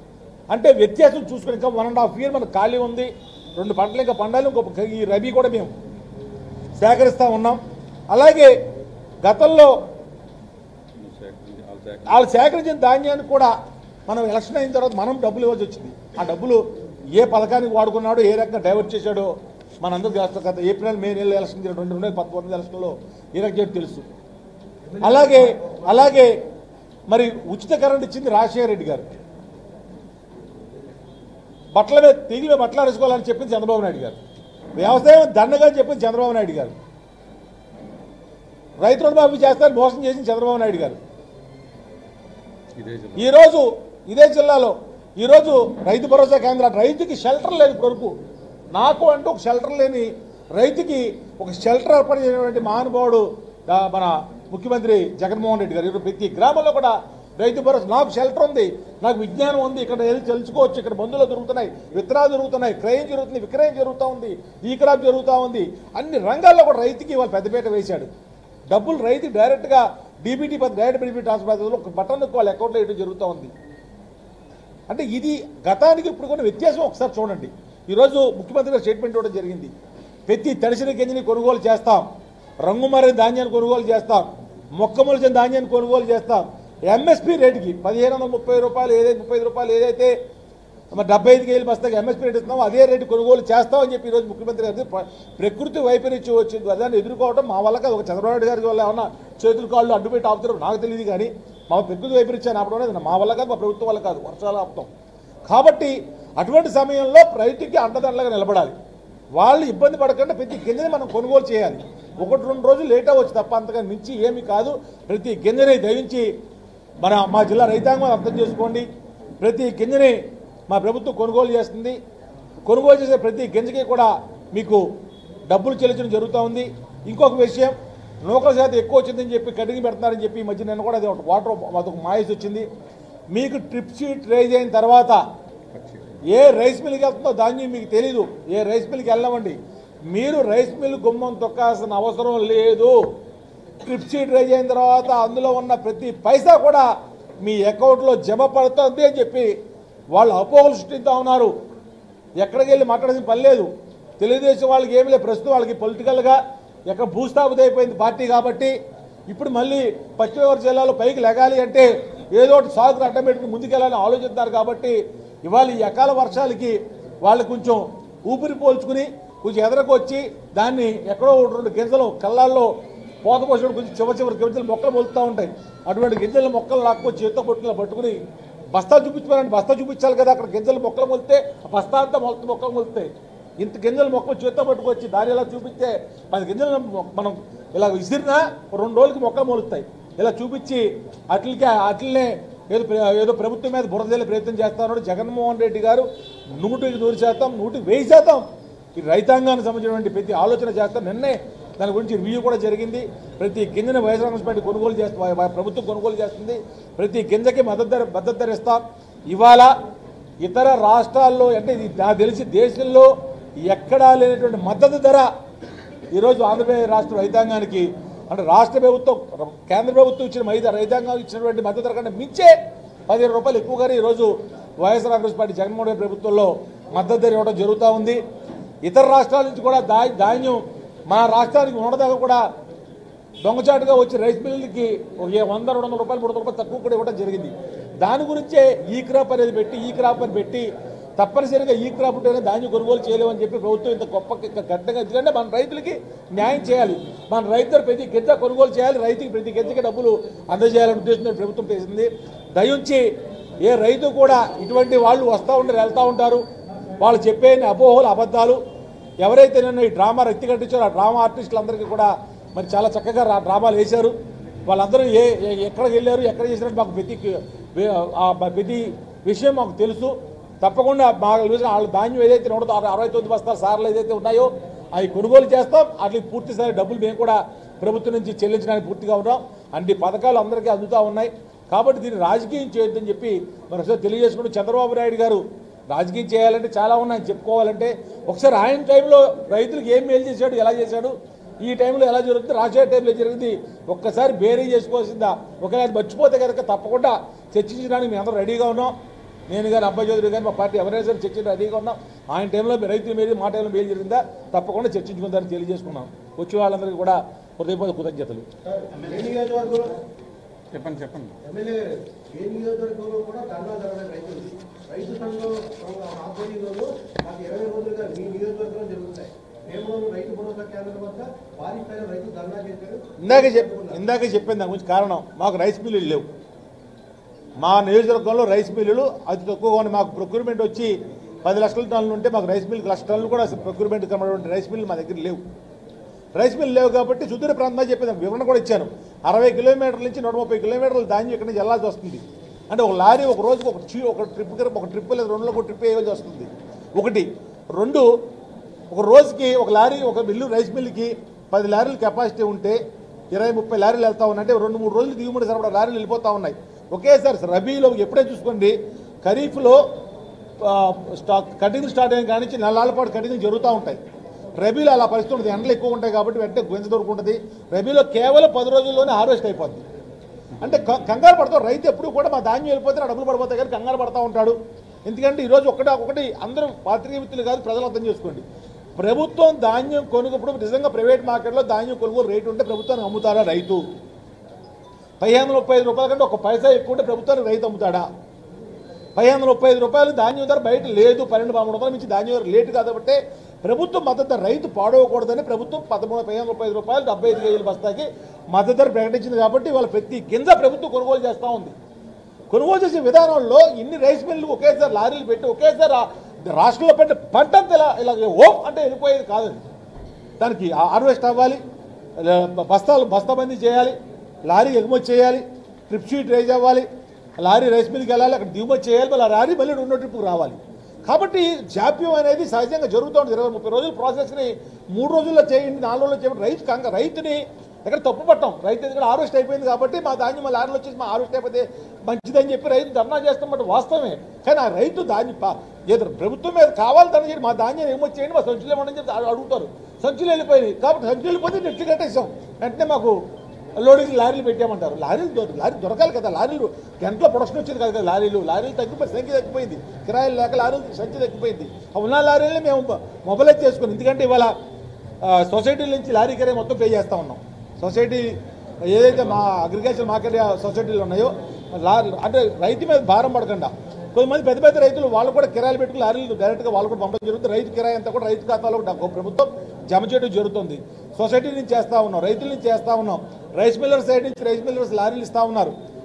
అంటే వ్యత్యాసం చూసుకుని ఇంకా వన్ అండ్ హాఫ్ ఇయర్ మనకు ఖాళీ ఉంది రెండు పంటలు ఇంకా పండాలి ఇంకొక ఈ రబీ కూడా మేము సేకరిస్తూ ఉన్నాం అలాగే గతంలో వాళ్ళు సేకరించిన ధాన్యాన్ని కూడా మనం ఎలక్షన్ అయిన తర్వాత మనం డబ్బులు ఇవ్వాల్సి వచ్చింది ఆ డబ్బులు ఏ పథకానికి వాడుకున్నాడో ఏ రకంగా డైవర్ట్ చేశాడో మనందరూ చేస్తాం గత ఏప్రిల్ మే నెలలో ఎలక్షన్ జరిగిన రెండు రెండు వేల పంతొమ్మిది ఎలక్షన్లో ఏ రకంగా తెలుసు అలాగే అలాగే మరి ఉచిత కరెంట్ ఇచ్చింది రాజశేఖర రెడ్డి గారు బట్టల మీద తిరిగి మీద బట్టలు అరుచుకోవాలని చెప్పింది చంద్రబాబు నాయుడు గారు వ్యవసాయం దండగా చెప్పింది చంద్రబాబు నాయుడు గారు రైతు రుణమాఫీ చేస్తారని మోసం చేసింది చంద్రబాబు నాయుడు గారు ఇదే జిల్లా. ఈరోజు ఇదే జిల్లాలో ఈరోజు రైతు భరోసా కేంద్రం రైతుకి షెల్టర్ లేదు కొరకు నాకు అంటూ ఒక షెల్టర్ లేని రైతుకి ఒక షెల్టర్ ఏర్పాటు చేసినటువంటి మహానుభావుడు ఆ, మన ముఖ్యమంత్రి జగన్మోహన్ రెడ్డి గారు ఈరోజు ప్రతి గ్రామంలో కూడా రైతు భరోసా నాకు షెల్టర్ ఉంది నాకు విజ్ఞానం ఉంది ఇక్కడ వెళ్ళి తెలుసుకోవచ్చు ఇక్కడ మందులు దొరుకుతున్నాయి విత్తనాలు దొరుకుతున్నాయి క్రయం జరుగుతుంది విక్రయం జరుగుతూ ఉంది ఈ క్రాప్ జరుగుతూ ఉంది అన్ని రంగాల్లో కూడా రైతుకి వాళ్ళు పెద్దపీట వేశాడు డబ్బులు రైతు డైరెక్ట్గా డీబీటీ పద్ధతి డైరెక్ట్ బెనిఫిట్ ట్రాన్స్ఫర్ పద్ధతిలో ఒక బటన్ నొక్కి వాళ్ళ అకౌంట్లో వేయడం జరుగుతూ ఉంది అంటే ఇది గతానికి ఇప్పుడు కొన్ని వ్యత్యాసం ఒకసారి చూడండి ఈరోజు ముఖ్యమంత్రి గారు స్టేట్మెంట్ ఇవ్వడం జరిగింది ప్రతి తడిసిన గింజని కొనుగోలు చేస్తాం రంగుమారిన ధాన్యాన్ని కొనుగోలు చేస్తాం మొక్క మొలిచిన ధాన్యాన్ని కొనుగోలు చేస్తాం ఎంఎస్పి రేటుకి పదిహేను వందల ముప్పై రూపాయలు ఏదైతే ముప్పై ఐదు రూపాయలు ఏదైతే మరి డెబ్బై ఐదుకి వెళ్ళి బస్తాకి ఎంఎస్పీ రేట్ ఇస్తున్నాం అదే రేటు కొనుగోలు చేస్తామని చెప్పి ఈరోజు ముఖ్యమంత్రి గారు ప్ర- ప్రకృతి వైపరీత్యం వచ్చింది దాన్ని ఎదుర్కోవడం మా వల్ల కాదు ఒక చంద్రబాబు నాయుడు గారి వల్ల ఏమన్నా చేతులు కాళ్ళు అడ్డుపెట్టి ఆపుతారు నాకు తెలియదు కానీ మా ప్రకృతి వైపరీత్యాన్ని ఆపడం అనేది మా వల్ల కాదు మా ప్రభుత్వం వల్ల కాదు వర్షాలు ఆపుతాం కాబట్టి అటువంటి సమయంలో రైతుకి అండదండలుగా నిలబడాలి వాళ్ళు ఇబ్బంది పడకుండా ప్రతి గింజని మనం కొనుగోలు చేయాలి ఒకటి రెండు రోజులు లేట్ అవ్వచ్చు తప్ప అంతకని మించి ఏమీ కాదు ప్రతి గింజని దయించి మన మా జిల్లా రైతాంగం అర్థం చేసుకోండి ప్రతి గింజని మా ప్రభుత్వం కొనుగోలు చేస్తుంది కొనుగోలు చేసే ప్రతి గింజకి కూడా మీకు డబ్బులు చెల్లించడం జరుగుతూ ఉంది ఇంకొక విషయం నూకల శాతం ఎక్కువ వచ్చిందని చెప్పి కటింగ్ పెడుతున్నారని చెప్పి ఈ మధ్య నేను కూడా అది ఒకటి వాటర్ అదొక మాయస్ వచ్చింది మీకు ట్రిప్ షీట్ రైజ్ అయిన తర్వాత ఏ రైస్ మిల్కి వెళ్తుందో ధాన్యం మీకు తెలీదు ఏ రైస్ మిల్కి వెళ్ళవండి మీరు రైస్ మిల్ గుమ్మం తొక్కాల్సిన అవసరం లేదు ట్రిప్ షీట్ రైజ్ అయిన తర్వాత అందులో ఉన్న ప్రతి పైసా కూడా మీ అకౌంట్లో జమ పడుతుంది అని చెప్పి వాళ్ళు అపోహలు సృష్టిస్తూ ఉన్నారు ఎక్కడికి వెళ్ళి మాట్లాడాల్సిన పని లేదు తెలుగుదేశం వాళ్ళకి ఏమి లేదు ప్రస్తుతం వాళ్ళకి పొలిటికల్గా ఎక్కడ భూస్థాపిత అయిపోయింది పార్టీ కాబట్టి ఇప్పుడు మళ్ళీ పశ్చిమ గోదావరి జిల్లాలో పైకి లెగాలి అంటే ఏదో ఒకటి సాగుకు అడ్డం పెట్టుకుని ముందుకెళ్ళాలని ఆలోచిస్తున్నారు కాబట్టి ఇవాళ ఈ అకాల వర్షాలకి వాళ్ళు కొంచెం ఊపిరి పోల్చుకుని కొంచెం ఎదరకు వచ్చి దాన్ని ఎక్కడో ఒకటి రెండు గింజలు కళ్ళాల్లో పోత పోసిన కొంచెం చివరి చివరి గింజలు మొక్కలు మొలుతూ ఉంటాయి అటువంటి గింజల మొక్కలు లాక్కొచ్చి చేత్తో పట్టుకుని పట్టుకుని బస్తా చూపించమనండి బస్తా చూపించాలి కదా అక్కడ గింజలు మొక్కలు మొలితే ఆ బస్తా అంతా మొలత మొక్కలు మొలుతాయి ఇంత గింజలు మొక్కలు చేత్తో పట్టుకొచ్చి దారి ఎలా చూపిస్తే పది గింజలు మొ- మనం ఇలా విసిరినా రెండు రోజులకి మొక్క మొలుస్తాయి ఇలా చూపించి అట్లకి అట్లనే ఏదో ప్ర- ఏదో ప్రభుత్వం మీద బురద జల్లే ప్రయత్నం చేస్తున్నాడు జగన్మోహన్ రెడ్డి గారు నూటికి నూరు శాతం నూటికి వెయ్యి శాతం ఈ రైతాంగానికి సంబంధించినటువంటి ప్రతి ఆలోచన చేస్తాం నిన్నే దాని గురించి రివ్యూ కూడా జరిగింది ప్రతి గింజను వైఎస్ కాంగ్రెస్ పార్టీ కొనుగోలు చేస్తుంది ప్రభుత్వం కొనుగోలు చేస్తుంది ప్రతి గింజకి మద్దతు ధర మద్దతు ధర ఇస్తాం ఇవాళ ఇతర రాష్ట్రాల్లో అంటే ఇది నాకు తెలిసి దేశంలో ఎక్కడా లేనటువంటి మద్దతు ధర ఈరోజు ఆంధ్రప్రదేశ్ రాష్ట్ర రైతాంగానికి అంటే రాష్ట్ర ప్రభుత్వం కేంద్ర ప్రభుత్వం ఇచ్చిన మైదా రైతాంగం ఇచ్చినటువంటి మద్దతు ధర కంటే మించే పదిహేను రూపాయలు ఎక్కువగానే ఈరోజు YSR Congress party Jaganmohan Reddy ప్రభుత్వంలో మద్దతు ధర ఇవ్వడం జరుగుతూ ఉంది ఇతర రాష్ట్రాల నుంచి కూడా దా ధాన్యం మా రాష్ట్రానికి ఉండదాకా కూడా దొంగచాటుగా వచ్చి రైస్ మిల్లులకి ఒక ఏ వంద రెండు వందల రూపాయలు మూడు వందల రూపాయలు తక్కువ కూడా ఇవ్వడం జరిగింది దాని గురించే ఈ క్రాప్ అనేది పెట్టి ఈ క్రాప్ అని పెట్టి తప్పనిసరిగా ఈ క్రాప్ ఉంటేనే ధాన్యం కొనుగోలు చేయలేమని చెప్పి ప్రభుత్వం ఇంత గొప్ప గట్టిగా ఎందుకంటే మన రైతులకి న్యాయం చేయాలి మన రైతులు ప్రతి గింజ కొనుగోలు చేయాలి రైతుకి ప్రతి గింజకి డబ్బులు అందజేయాలనే ఉద్దేశంతో ప్రభుత్వం చేసింది దయించి ఏ రైతు కూడా ఇటువంటి వాళ్ళు వస్తూ ఉంటారు వెళ్తూ ఉంటారు వాళ్ళు చెప్పే అపోహలు అబద్ధాలు ఎవరైతే నిన్న ఈ డ్రామా రక్తి కట్టించారో ఆ డ్రామా ఆర్టిస్టులందరికీ కూడా మరి చాలా చక్కగా రా- డ్రామాలు వేశారు వాళ్ళందరూ ఏ ఏ- ఎక్కడికి వెళ్ళారు ఎక్కడ చేసినట్టు మాకు ప్రతి వే- ఆ బ- ప్రతి విషయం మాకు తెలుసు తప్పకుండా బాగా చూసిన వాళ్ళ ధాన్యం ఏదైతే ఉండదో ఆ అరవై తొమ్మిది బస్తాల సార్లు ఏదైతే ఉన్నాయో అవి కొనుగోలు చేస్తాం వాటికి పూర్తి స్థాయి డబ్బులు మేము కూడా ప్రభుత్వం నుంచి చెల్లించడానికి పూర్తిగా ఉన్నాం అన్ని పథకాలు అందరికీ అందుతూ ఉన్నాయి కాబట్టి దీన్ని రాజకీయం చేయొద్దని చెప్పి మరి ఒకసారి తెలియజేసుకుంటూ చంద్రబాబు నాయుడు గారు రాజకీయం చేయాలంటే చాలా ఉన్నాయి చెప్పుకోవాలంటే ఒకసారి ఆయన టైంలో రైతులకు ఏం మేలు చేశాడు ఎలా చేశాడు ఈ టైంలో ఎలా జరుగుతుంది రాజశేఖర టైంలో జరిగింది ఒక్కసారి బేరీ చేసుకోవాల్సిందా ఒకవేళ అది మర్చిపోతే కనుక తప్పకుండా చర్చించడానికి మేము అందరం రెడీగా ఉన్నాం నేను కానీ అబ్బాయి చౌదరి కానీ మా పార్టీ ఎవరైనా సరే చర్చించడానికి రెడీగా ఉన్నాం ఆయన టైంలో రైతుల మీద మా టైంలో మేలు జరిగిందా తప్పకుండా చర్చించుకుందాన్ని తెలియజేసుకున్నాం వచ్చే వాళ్ళందరికీ కూడా హృదయపూర్వక కృతజ్ఞతలు ఏ నియోజకవర్గంలో చెప్పండి చెప్పండి ఎమ్మెల్యే గారు ఏ నియోజకవర్గంలో కూడా ధర్నా జరగలేదు రైతులు రైతు సంఘం ఆధ్వర్యంలో మాకు ఇరవై రోజులుగా మీ నియోజకవర్గంలో జరుగుతాయి మేము రైతు భరోసా కేంద్రం వద్ద భారీ స్థాయిలో రైతులు ధర్నా చేశారు ఇందాకే చెప్ ఇందాకే చెప్పింది దాని గురించి కారణం మాకు రైస్ మిల్లులు లేవు మా నియోజకవర్గంలో రైస్ మిల్లులు అతి తక్కువగా ఉన్నాయి మాకు ప్రొక్యూర్మెంట్ వచ్చి పది లక్షల టన్నులు ఉంటే మాకు రైస్ మిల్ లక్ష టన్నులు కూడా ప్రొక్యూర్మెంట్ కమ్మటువంటి రైస్ మిల్లు మా దగ్గర లేవు రైస్ మిల్ లేవు కాబట్టి సుదూర ప్రాంతంలో చెప్పేది వివరణ కూడా ఇచ్చాను అరవై కిలోమీటర్ల నుంచి నూట ముప్పై కిలోమీటర్ల ధాన్యం ఇక్కడి నుంచి వెళ్ళాల్సి వస్తుంది అంటే ఒక లారీ ఒక రోజుకి ఒక చీ ఒక ట్రిప్ ఒక ట్రిప్ లేదా రెండు ఒక ట్రిప్ వేయాల్సి వస్తుంది ఒకటి రెండు ఒక రోజుకి ఒక లారీ ఒక మిల్లు రైస్ మిల్లుకి పది లారీల కెపాసిటీ ఉంటే ఇరవై ముప్పై లారీలు వెళ్తా ఉన్నాయి అంటే రెండు మూడు రోజులు దిగుబడి సరిపడా లారీలు వెళ్ళిపోతా ఉన్నాయి ఒకేసారి రబీలో ఎప్పుడే చూసుకోండి ఖరీఫ్లో ఆ, స్టాక్ కటింగ్ స్టార్ట్ అయిన కాడి నుంచి నెలల పాటు కటింగ్ జరుగుతూ ఉంటాయి రబీలో అలా పరిస్థితి ఉంటుంది ఎండలు ఎక్కువ ఉంటాయి కాబట్టి వెంటనే గుంజ దొరుకుంటుంది రబీలో కేవలం పది రోజుల్లోనే హార్వెస్ట్ అయిపోద్ది అంటే క- కంగారు పడతావు రైతు ఎప్పుడు కూడా మా ధాన్యం వెళ్ళిపోతే నా డబ్బులు పడిపోతాయి కానీ కంగారు పడతా ఉంటాడు ఎందుకంటే ఈరోజు ఒకటి ఒకటి అందరూ పాత్రికేయ మిత్రులు కాదు ప్రజలు అర్థం చేసుకోండి ప్రభుత్వం ధాన్యం కొనుగోప్పుడు నిజంగా ప్రైవేట్ మార్కెట్లో ధాన్యం కొనుగోలు రేటు ఉంటే ప్రభుత్వానికి అమ్ముతారా రైతు పదిహేను వందల ముప్పై ఐదు రూపాయల కంటే ఒక పైసా ఎక్కువ ఉంటే ప్రభుత్వానికి రైతు అమ్ముతాడా పదిహేను వందల ముప్పై ఐదు రూపాయలు ధాన్యం ధర బయట లేదు పన్నెండు పదమూడు రూపాయల నుంచి ధాన్యం ధర లేటు కాబట్టి ప్రభుత్వం మద్దతు ధర రైతు పాడవకూడదని ప్రభుత్వం పదమూడు పదిహేను ముప్పై ఐదు రూపాయలు డెబ్బై ఐదు కేజీల బస్తాకి మద్దతు ధర ప్రకటించింది కాబట్టి వాళ్ళ ప్రతి గింజ ప్రభుత్వం కొనుగోలు చేస్తూ ఉంది కొనుగోలు చేసే విధానంలో ఇన్ని రైస్ మిల్లు ఒకేసారి లారీలు పెట్టి ఒకేసారి రా- రాష్ట్రంలో పెట్టే పంట అంతా ఇలా ఇలా ఓ అంటే వెళ్ళిపోయేది కాదండి దానికి హార్వెస్ట్ అవ్వాలి ల- బస్తాలు బస్తాబందీ చేయాలి లారీ ఎగుమతి చేయాలి ట్రిప్ షీట్ రైజ్ అవ్వాలి లారీ రైస్ మిల్కి వెళ్ళాలి అక్కడ దిగుమతి చేయాలి మళ్ళీ ఆ లారీ మళ్ళీ రెండో ట్రిప్కి రావాలి కాబట్టి జాప్యం అనేది సహజంగా జరుగుతూ ఉంటుంది ఇరవై ముప్పై రోజుల ప్రాసెస్ని మూడు రోజుల్లో చేయండి నాలుగు రోజుల్లో చేయండి రైతు కంగ రైతుని ఎక్కడ తప్పు పట్టాం రైతు ఎందుకంటే హార్వెస్ట్ అయిపోయింది కాబట్టి మా ధాన్యం మా లారీలో వచ్చేసి మా హార్వెస్ట్ అయిపోతే మంచిదని చెప్పి రైతు ధర్నా చేస్తామంటే వాస్తవమే కానీ ఆ రైతు ధాన్యం పా- ఏదో ప్రభుత్వం మీద కావాలి ధర చేయండి మా ధాన్యం ఏమో చేయండి మా సంచులు ఏమని చెప్పి అడు- అడుగుతారు సంచులు వెళ్ళిపోయినాయి కాబట్టి సంచులు వెళ్ళిపోతే నెట్లు కట్టేసాం వెంటనే మాకు లోడింగ్ లారీలు పెట్టామంటారు లారీలు దొర- లారీ దొరకాలి కదా లారీలు గంటలో ప్రొడక్షన్ వచ్చేది కాదు కదా లారీలు లారీలు తగ్గిపోయి సంఖ్య తగ్గిపోయింది కిరాయిలు లేక లారీలు సంఖ్య తగ్గిపోయింది ఆ ఉన్న లారీలు మేము మొబైలైజ్ చేసుకుని ఎందుకంటే ఇవాళ ఆ, సొసైటీల నుంచి లారీ కిరాయి మొత్తం పే చేస్తూ ఉన్నాం సొసైటీ ఏదైతే మా అగ్రికల్చర్ మార్కెట్ సొసైటీలు ఉన్నాయో లారీ అంటే రైతు మీద భారం పడకుండా కొంతమంది పెద్ద పెద్ద రైతులు వాళ్ళు కూడా కిరాయిలు పెట్టుకుని లారీలు డైరెక్ట్గా వాళ్ళు కూడా పంపడం జరుగుతుంది రైతు కిరాయి అంతా కూడా రైతు ఖాతాలో డబ్బు ప్రభుత్వం జమ చేయడం జరుగుతుంది సొసైటీ నుంచి చేస్తూ ఉన్నాం రైతుల నుంచి చేస్తూ ఉన్నాం రైస్ మిల్లర్ సైడ్ నుంచి రైస్ మిల్లర్స్ లారీలు ఇస్తూ ఉన్నారు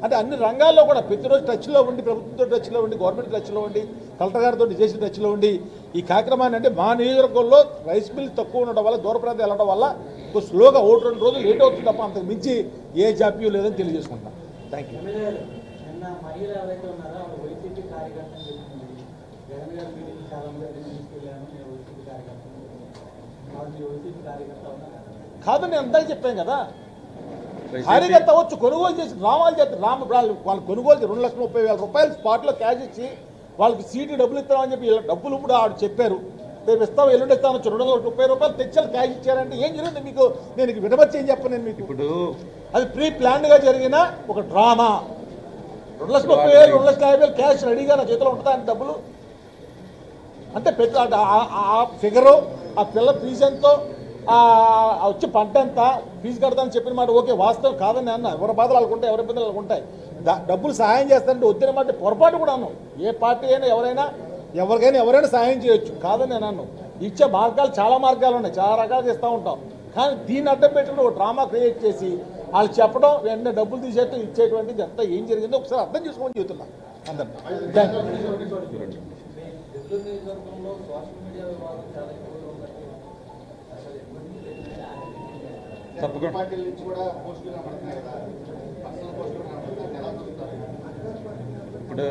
అంటే అన్ని రంగాల్లో కూడా ప్రతిరోజు టచ్లో ఉండి ప్రభుత్వంతో టచ్లో ఉండి గవర్నమెంట్ టచ్లో ఉండి కలెక్టర్ గారితో చేసిన టచ్లో ఉండి ఈ కార్యక్రమాన్ని అంటే మా నియోజకవర్గంలో రైస్ మిల్ తక్కువ ఉండడం వల్ల దూర ప్రాంతం వెళ్ళడం వల్ల కొంచెం స్లోగా ఒకటి రెండు రోజులు లేట్ అవుతుంది తప్ప అంతకు మించి ఏ జాప్యం లేదని తెలియజేసుకుంటున్నాను థ్యాంక్ యూ ఎమ్మెల్యే గారు, నిన్న మహిళ ఎవరైతే ఉన్నారో ఆవిడ వైసీపీ కార్యకర్త అని చెప్తుంది జగన్ గారి మీటింగ్ చాలా మంది తీసుకెళ్ళాను నేను వైసీపీ కార్యకర్త ఆవిడ మీ వైసీపీ కార్యకర్త ఉన్నారు కాదు నేను అంతా చెప్పాను కదా కార్యకర్త అవ్వచ్చు కొనుగోలు చేసి రామాలు చేస్తారు రామ వాళ్ళు వాళ్ళు కొనుగోలు చేసి రెండు లక్షల ముప్పై వేల రూపాయలు స్పాట్లో క్యాష్ ఇచ్చి వాళ్ళకి సీటు డబ్బులు ఇస్తామని చెప్పి ఇలా డబ్బులు ఇప్పుడు ఆవిడ చెప్పారు రేపు ఇస్తాం ఎల్లుండి ఇస్తాను రెండు వందల ముప్పై రూపాయలు తెచ్చాలి క్యాష్ ఇచ్చారంటే ఏం జరిగింది మీకు నేను విడమర్చి ఏం చెప్పను నేను మీకు ఇప్పుడు అది ప్రీ ప్లాన్డ్గా జరిగిన ఒక డ్రామా రెండు లక్షల ముప్పై వేలు రెండు లక్షల యాభై వేలు క్యాష్ రెడీగా నా చేతిలో ఉంటుందా అంటే డబ్బులు అంటే పెద్ద ఆ- ఆ- ఆ ఫిగరు ఆ పిల్ల ఫీజు ఎంతో ఆ ఆ వచ్చే పంట ఎంత ఫీజు కడతానని చెప్పిన మాట ఓకే వాస్తవం కాదని అన్న ఎవరి బాధలు వాళ్ళకు ఉంటాయి ఎవరి ఇబ్బందులు వాళ్ళకు ఉంటాయి దా- డబ్బులు సహాయం చేస్తానంటే వద్దిన మాట పొరపాటు కూడా అన్నాను ఏ పార్టీ అయినా ఎవరైనా ఎవరికైనా ఎవరైనా సహాయం చేయొచ్చు కాదని నేను అన్నాను ఇచ్చే మార్గాలు చాలా మార్గాలు ఉన్నాయి చాలా రకాలు చేస్తూ ఉంటాం కానీ దీన్ని అడ్డం పెట్టుకుని ఒక డ్రామా క్రియేట్ చేసి వాళ్ళు చెప్పడం వెంటనే డబ్బులు తీసేట్టు ఇచ్చేటువంటిది అంతా ఏం జరిగిందో ఒకసారి అర్థం చేసుకోమని చెబుతున్నా అందరినీ థ్యాంక్ యూ నెల్లూరు నియోజకవర్గంలో సోషల్ మీడియా వివాదం చాలా ఎక్కువగా ఉందండి అసలు తప్పకుండా పార్టీల నుంచి కూడా పోస్టులు కనబడుతున్నాయి కదా పర్సనల్ పోస్టులు కనబడుతున్నాయి ఎలా చూస్తారు ఇప్పుడు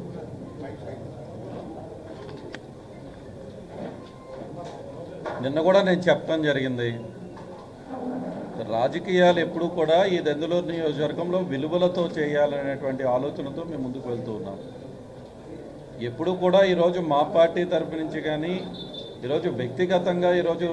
నిన్న కూడా నేను చెప్పడం జరిగింది రాజకీయాలు ఎప్పుడూ కూడా ఈ దెందులూరు నియోజకవర్గంలో విలువలతో చేయాలనేటువంటి ఆలోచనతో మేము ముందుకు వెళ్తూ ఉన్నాం ఎప్పుడు కూడా ఈరోజు మా పార్టీ తరపు నుంచి కానీ ఈరోజు వ్యక్తిగతంగా ఈరోజు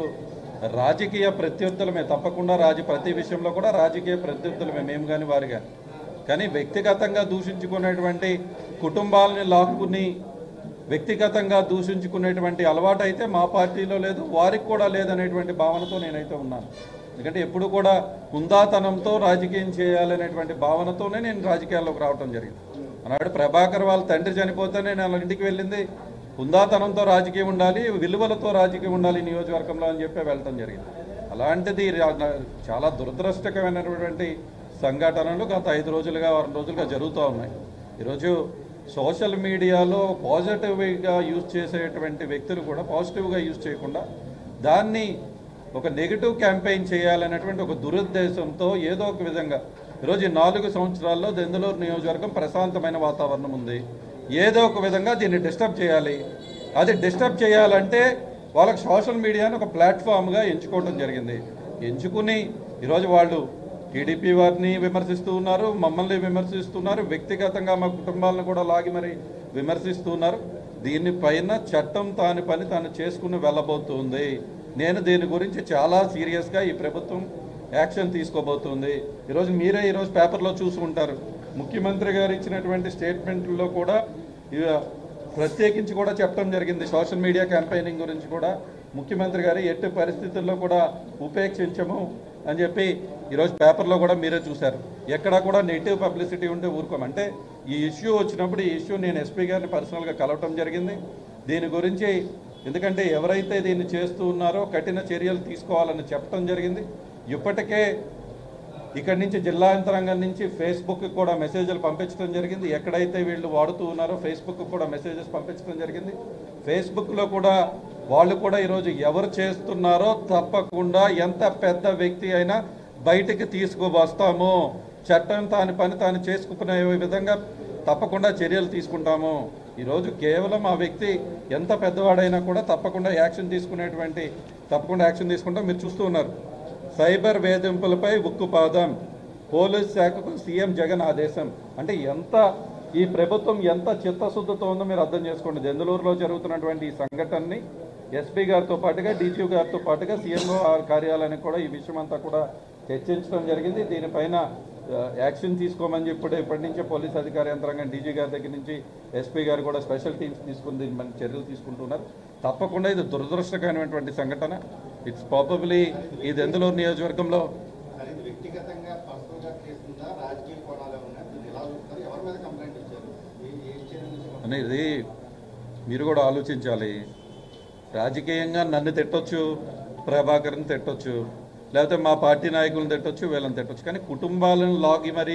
రాజకీయ ప్రత్యర్థులమే తప్పకుండా రాజ ప్రతి విషయంలో కూడా రాజకీయ ప్రత్యర్థులమే మేము కానీ వారు కానీ కానీ వ్యక్తిగతంగా దూషించుకునేటువంటి కుటుంబాలని లాక్కుని వ్యక్తిగతంగా దూషించుకునేటువంటి అలవాటు అయితే మా పార్టీలో లేదు వారికి కూడా లేదనేటువంటి భావనతో నేనైతే ఉన్నాను ఎందుకంటే ఎప్పుడు కూడా హుందాతనంతో రాజకీయం చేయాలనేటువంటి భావనతోనే నేను రాజకీయాల్లోకి రావటం జరిగింది ఆనాడు ప్రభాకర్ వాళ్ళ తండ్రి చనిపోతేనే నేను వాళ్ళ ఇంటికి వెళ్ళింది హుందాతనంతో రాజకీయం ఉండాలి విలువలతో రాజకీయం ఉండాలి ఈ నియోజకవర్గంలో అని చెప్పి వెళ్ళటం జరిగింది అలాంటిది రా- చాలా దురదృష్టకరమైనటువంటి సంఘటనలు గత ఐదు రోజులుగా వారం రోజులుగా జరుగుతూ ఉన్నాయి ఈరోజు సోషల్ మీడియాలో పాజిటివ్గా యూజ్ చేసేటువంటి వ్యక్తులు కూడా పాజిటివ్గా యూజ్ చేయకుండా దాన్ని ఒక నెగిటివ్ క్యాంపెయిన్ చేయాలనేటువంటి ఒక దురుద్దేశంతో ఏదో ఒక విధంగా ఈరోజు ఈ నాలుగు సంవత్సరాల్లో దెందులూరు నియోజకవర్గం ప్రశాంతమైన వాతావరణం ఉంది ఏదో ఒక విధంగా దీన్ని డిస్టర్బ్ చేయాలి అది డిస్టర్బ్ చేయాలంటే వాళ్ళకి సోషల్ మీడియాను ఒక ప్లాట్ఫామ్గా ఎంచుకోవడం జరిగింది ఎంచుకుని ఈరోజు వాళ్ళు టీడీపీ వారిని విమర్శిస్తూ ఉన్నారు మమ్మల్ని విమర్శిస్తున్నారు వ్యక్తిగతంగా మా కుటుంబాలను కూడా లాగి మరి విమర్శిస్తున్నారు దీనిపైన చట్టం తాని పని తాను చేసుకుని వెళ్ళబోతుంది నేను దీని గురించి చాలా సీరియస్గా ఈ ప్రభుత్వం యాక్షన్ తీసుకోబోతుంది ఈరోజు మీరే ఈరోజు పేపర్లో చూసి ఉంటారు ముఖ్యమంత్రి గారు ఇచ్చినటువంటి స్టేట్మెంట్లో కూడా ఇక ప్రత్యేకించి కూడా చెప్పడం జరిగింది సోషల్ మీడియా క్యాంపెయినింగ్ గురించి కూడా ముఖ్యమంత్రి గారు ఎట్టి పరిస్థితుల్లో కూడా ఉపేక్షించము అని చెప్పి ఈరోజు పేపర్లో కూడా మీరే చూశారు ఎక్కడ కూడా నెగిటివ్ పబ్లిసిటీ ఉంటే ఊరుకోం అంటే ఈ ఇష్యూ వచ్చినప్పుడు ఈ ఇష్యూ నేను ఎస్పీ గారిని పర్సనల్గా కలవటం జరిగింది దీని గురించి ఎందుకంటే ఎవరైతే దీన్ని చేస్తూ ఉన్నారో కఠిన చర్యలు తీసుకోవాలని చెప్పడం జరిగింది ఇప్పటికే ఇక్కడి నుంచి జిల్లా యంత్రాంగం నుంచి ఫేస్బుక్ కూడా మెసేజ్లు పంపించడం జరిగింది ఎక్కడైతే వీళ్ళు వాడుతూ ఉన్నారో ఫేస్బుక్ కూడా మెసేజెస్ పంపించడం జరిగింది ఫేస్బుక్లో కూడా వాళ్ళు కూడా ఈరోజు ఎవరు చేస్తున్నారో తప్పకుండా ఎంత పెద్ద వ్యక్తి అయినా బయటికి తీసుకువస్తాము చట్టం తాని పని తాను చేసుకునే విధంగా తప్పకుండా చర్యలు తీసుకుంటాము ఈరోజు కేవలం ఆ వ్యక్తి ఎంత పెద్దవాడైనా కూడా తప్పకుండా యాక్షన్ తీసుకునేటువంటి తప్పకుండా యాక్షన్ తీసుకుంటాం మీరు చూస్తూ ఉన్నారు సైబర్ వేధింపులపై ఉక్కుపాదం పోలీస్ శాఖకు సీఎం జగన్ ఆదేశం అంటే ఎంత ఈ ప్రభుత్వం ఎంత చిత్తశుద్ధితో ఉందో మీరు అర్థం చేసుకోండి దెందులూరులో జరుగుతున్నటువంటి ఈ సంఘటనని ఎస్పీ గారితో పాటుగా డీజీ గారితో పాటుగా సీఎంఓ కార్యాలయానికి కూడా ఈ విషయం అంతా కూడా చర్చించడం జరిగింది దీనిపైన ఆ, యాక్షన్ తీసుకోమని చెప్పి ఇప్పటి నుంచే పోలీస్ అధికార యంత్రాంగం డీజీ గారి దగ్గర నుంచి ఎస్పీ గారు కూడా స్పెషల్ టీమ్స్ తీసుకుని దీని మన చర్యలు తీసుకుంటున్నారు తప్పకుండా ఇది దురదృష్టకరమైనటువంటి సంఘటన ఇట్స్ ప్రాబబ్లీ ఈ దెందులూరు నియోజకవర్గంలో మరి ఇది వ్యక్తిగతంగా పర్సనల్ గా చేస్తుందా రాజకీయ కోణాలు ఉన్నాయి దీన్ని ఎలా చూస్తారు ఎవరి మీద కంప్లైంట్ ఇచ్చారు ఏ- ఏ చర్యలు తీసుకున్నారు? అనేది మీరు కూడా ఆలోచించాలి రాజకీయంగా నన్ను తిట్టొచ్చు ప్రభాకర్ని తిట్టొచ్చు లేకపోతే మా పార్టీ నాయకులను తిట్టొచ్చు వీళ్ళని తిట్టొచ్చు కానీ కుటుంబాలను లాగి మరి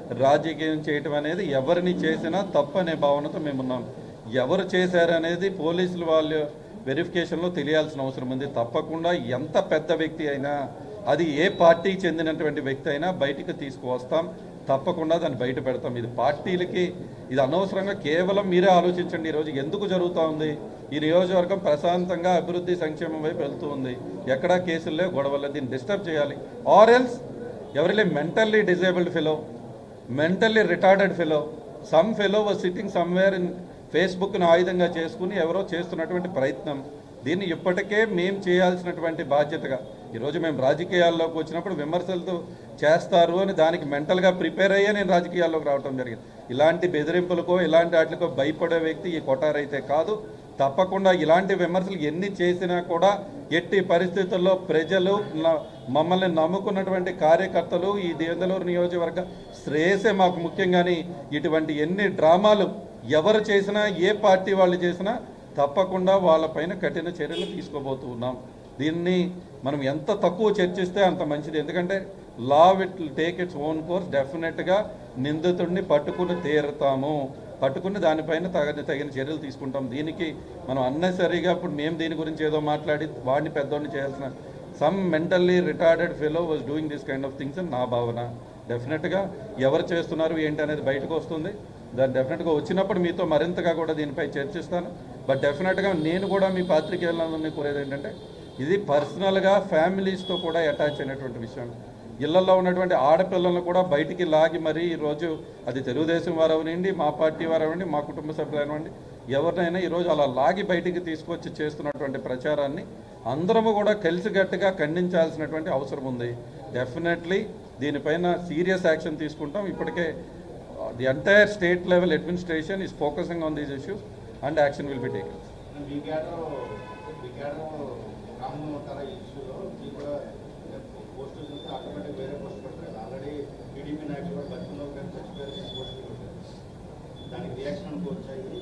రాజకీయం చేయటం అనేది ఎవరిని చేసినా తప్పు అనే భావనతో మేమున్నాం ఎవరు చేశారనేది పోలీసులు వాళ్ళు వెరిఫికేషన్లో తెలియాల్సిన అవసరం ఉంది తప్పకుండా ఎంత పెద్ద వ్యక్తి అయినా అది ఏ పార్టీకి చెందినటువంటి వ్యక్తి అయినా బయటికి తీసుకువస్తాం తప్పకుండా దాన్ని బయట పెడతాం ఇది పార్టీలకి ఇది అనవసరంగా కేవలం మీరే ఆలోచించండి ఈరోజు ఎందుకు జరుగుతూ ఉంది ఈ నియోజకవర్గం ప్రశాంతంగా అభివృద్ధి సంక్షేమం వైపు వెళ్తూ ఉంది ఎక్కడా కేసుల్లో గొడవల్లో దీన్ని డిస్టర్బ్ చేయాలి ఆర్ ఎల్స్ ఎవరిలే mentally disabled fellow mentally retarded fellow some fellow was sitting somewhere in ఫేస్బుక్ను ఆయుధంగా చేసుకుని ఎవరో చేస్తున్నటువంటి ప్రయత్నం దీన్ని ఇప్పటికే మేము చేయాల్సినటువంటి బాధ్యతగా ఈరోజు మేము రాజకీయాల్లోకి వచ్చినప్పుడు విమర్శలతో చేస్తారు అని దానికి మెంటల్గా ప్రిపేర్ అయ్యే నేను రాజకీయాల్లోకి రావడం జరిగింది ఇలాంటి బెదిరింపులకో ఇలాంటి వాటికో భయపడే వ్యక్తి ఈ కొటారైతే కాదు తప్పకుండా ఇలాంటి విమర్శలు ఎన్ని చేసినా కూడా ఎట్టి పరిస్థితుల్లో ప్రజలు న- మమ్మల్ని నమ్ముకున్నటువంటి కార్యకర్తలు ఈ దేవదలూరు నియోజకవర్గ శ్రేయసే మాకు ముఖ్యంగాని ఇటువంటి ఎన్ని డ్రామాలు ఎవరు చేసినా ఏ పార్టీ వాళ్ళు చేసినా తప్పకుండా వాళ్ళపైన కఠిన చర్యలు తీసుకోబోతూ ఉన్నాం దీన్ని మనం ఎంత తక్కువ చర్చిస్తే అంత మంచిది ఎందుకంటే law will take its own course డెఫినెట్గా నిందితుడిని పట్టుకుని తీరుతాము పట్టుకుని దానిపైన తగిన తగిన చర్యలు తీసుకుంటాం దీనికి మనం అన్నెసరీగా ఇప్పుడు మేము దీని గురించి ఏదో మాట్లాడి వాడిని పెద్దోడిని చేయాల్సిన some mentally retarded fellow was doing this kind of things అని నా భావన డెఫినెట్గా ఎవరు చేస్తున్నారు ఏంటి అనేది బయటకు వస్తుంది దాన్ని డెఫినెట్గా వచ్చినప్పుడు మీతో మరింతగా కూడా దీనిపై చర్చిస్తాను బట్ డెఫినెట్గా నేను కూడా మీ పాత్రికేయులందరినీ కోరేది ఏంటంటే ఇది పర్సనల్గా ఫ్యామిలీస్తో కూడా అటాచ్ అయినటువంటి విషయం ఇళ్లలో ఉన్నటువంటి ఆడపిల్లలను కూడా బయటికి లాగి మరీ ఈరోజు అది తెలుగుదేశం వారు అవనండి మా పార్టీ వారు అవ్వండి మా కుటుంబ సభ్యులు అవ్వండి ఎవరినైనా ఈరోజు అలా లాగి బయటికి తీసుకొచ్చి చేస్తున్నటువంటి ప్రచారాన్ని అందరము కూడా కలిసికట్టుగా ఖండించాల్సినటువంటి అవసరం ఉంది డెఫినెట్లీ దీనిపైన సీరియస్ యాక్షన్ తీసుకుంటాం ఇప్పటికే the entire state level administration is focusing on these issues and action will be taken మీ క్యాడర్ మీ క్యాడర్ కామన్ ఉంటారా ఈ ఇష్యూలో మీకు కూడా పోస్ట్ చూస్తే ఆటోమేటిక్ వేరే పోస్ట్ పెడతారు ఆల్రెడీ టీడీపీ నాయకులు కూడా బతుకులో కానీ చచ్చిపోయారు పోస్ట్ పెట్టారు దానికి రియాక్షన్ అనుకోవచ్చా ఇది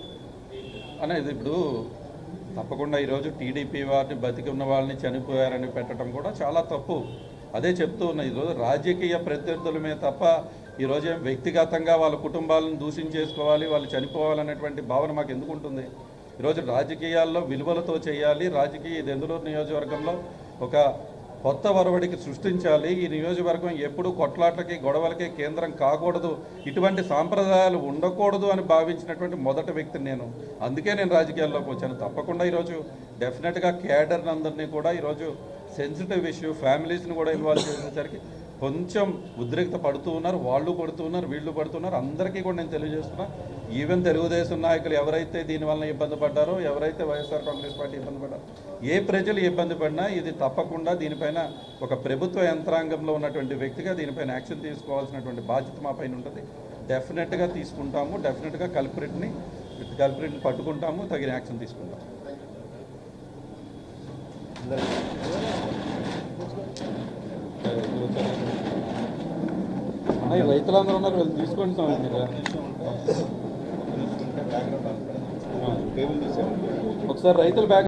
అనే ఇది ఇప్పుడు తప్పకుండా ఈరోజు టీడీపీ వారిని బతికి ఉన్న వాళ్ళని చనిపోయారని పెట్టడం కూడా చాలా తప్పు అదే చెప్తూ ఉన్నా ఈరోజు రాజకీయ ప్రత్యర్థుల మీద తప్ప ఈరోజు ఏం వ్యక్తిగతంగా వాళ్ళ కుటుంబాలను దూషించేసుకోవాలి వాళ్ళు చనిపోవాలనేటువంటి భావన మాకు ఎందుకు ఉంటుంది ఈరోజు రాజకీయాల్లో విలువలతో చేయాలి రాజకీయ దెందులూరు నియోజకవర్గంలో ఒక కొత్త ఒరవడికి సృష్టించాలి ఈ నియోజకవర్గం ఎప్పుడు కొట్లాట్లకి గొడవలకి కేంద్రం కాకూడదు ఇటువంటి సాంప్రదాయాలు ఉండకూడదు అని భావించినటువంటి మొదటి వ్యక్తిని నేను అందుకే నేను రాజకీయాల్లోకి వచ్చాను తప్పకుండా ఈరోజు డెఫినెట్గా క్యాడర్ అందరినీ కూడా ఈరోజు సెన్సిటివ్ ఇష్యూ ఫ్యామిలీస్ని కూడా ఇన్వాల్వ్ చేసేసరికి కొంచెం ఉద్రిక్త పడుతూ ఉన్నారు వాళ్ళు పడుతూ ఉన్నారు వీళ్ళు పడుతున్నారు అందరికీ కూడా నేను తెలియజేస్తున్నా ఈవెన్ తెలుగుదేశం నాయకులు ఎవరైతే దీనివల్ల ఇబ్బంది పడ్డారో ఎవరైతే వైఎస్ఆర్ కాంగ్రెస్ పార్టీ ఇబ్బంది పడ్డారో ఏ ప్రజలు ఇబ్బంది పడినా ఇది తప్పకుండా దీనిపైన ఒక ప్రభుత్వ యంత్రాంగంలో ఉన్నటువంటి వ్యక్తిగా దీనిపైన యాక్షన్ తీసుకోవాల్సినటువంటి బాధ్యత మా పైన ఉంటుంది డెఫినెట్గా తీసుకుంటాము డెఫినెట్గా కల్పరిట్ని కల్పరిట్ని పట్టుకుంటాము తగిన యాక్షన్ తీసుకుంటాము అన్నయ్య రైతులందరూ ఉన్నారు వీళ్ళు తీసుకోండి స్వామి మీరు ఒకసారి రైతుల బ్యాగ్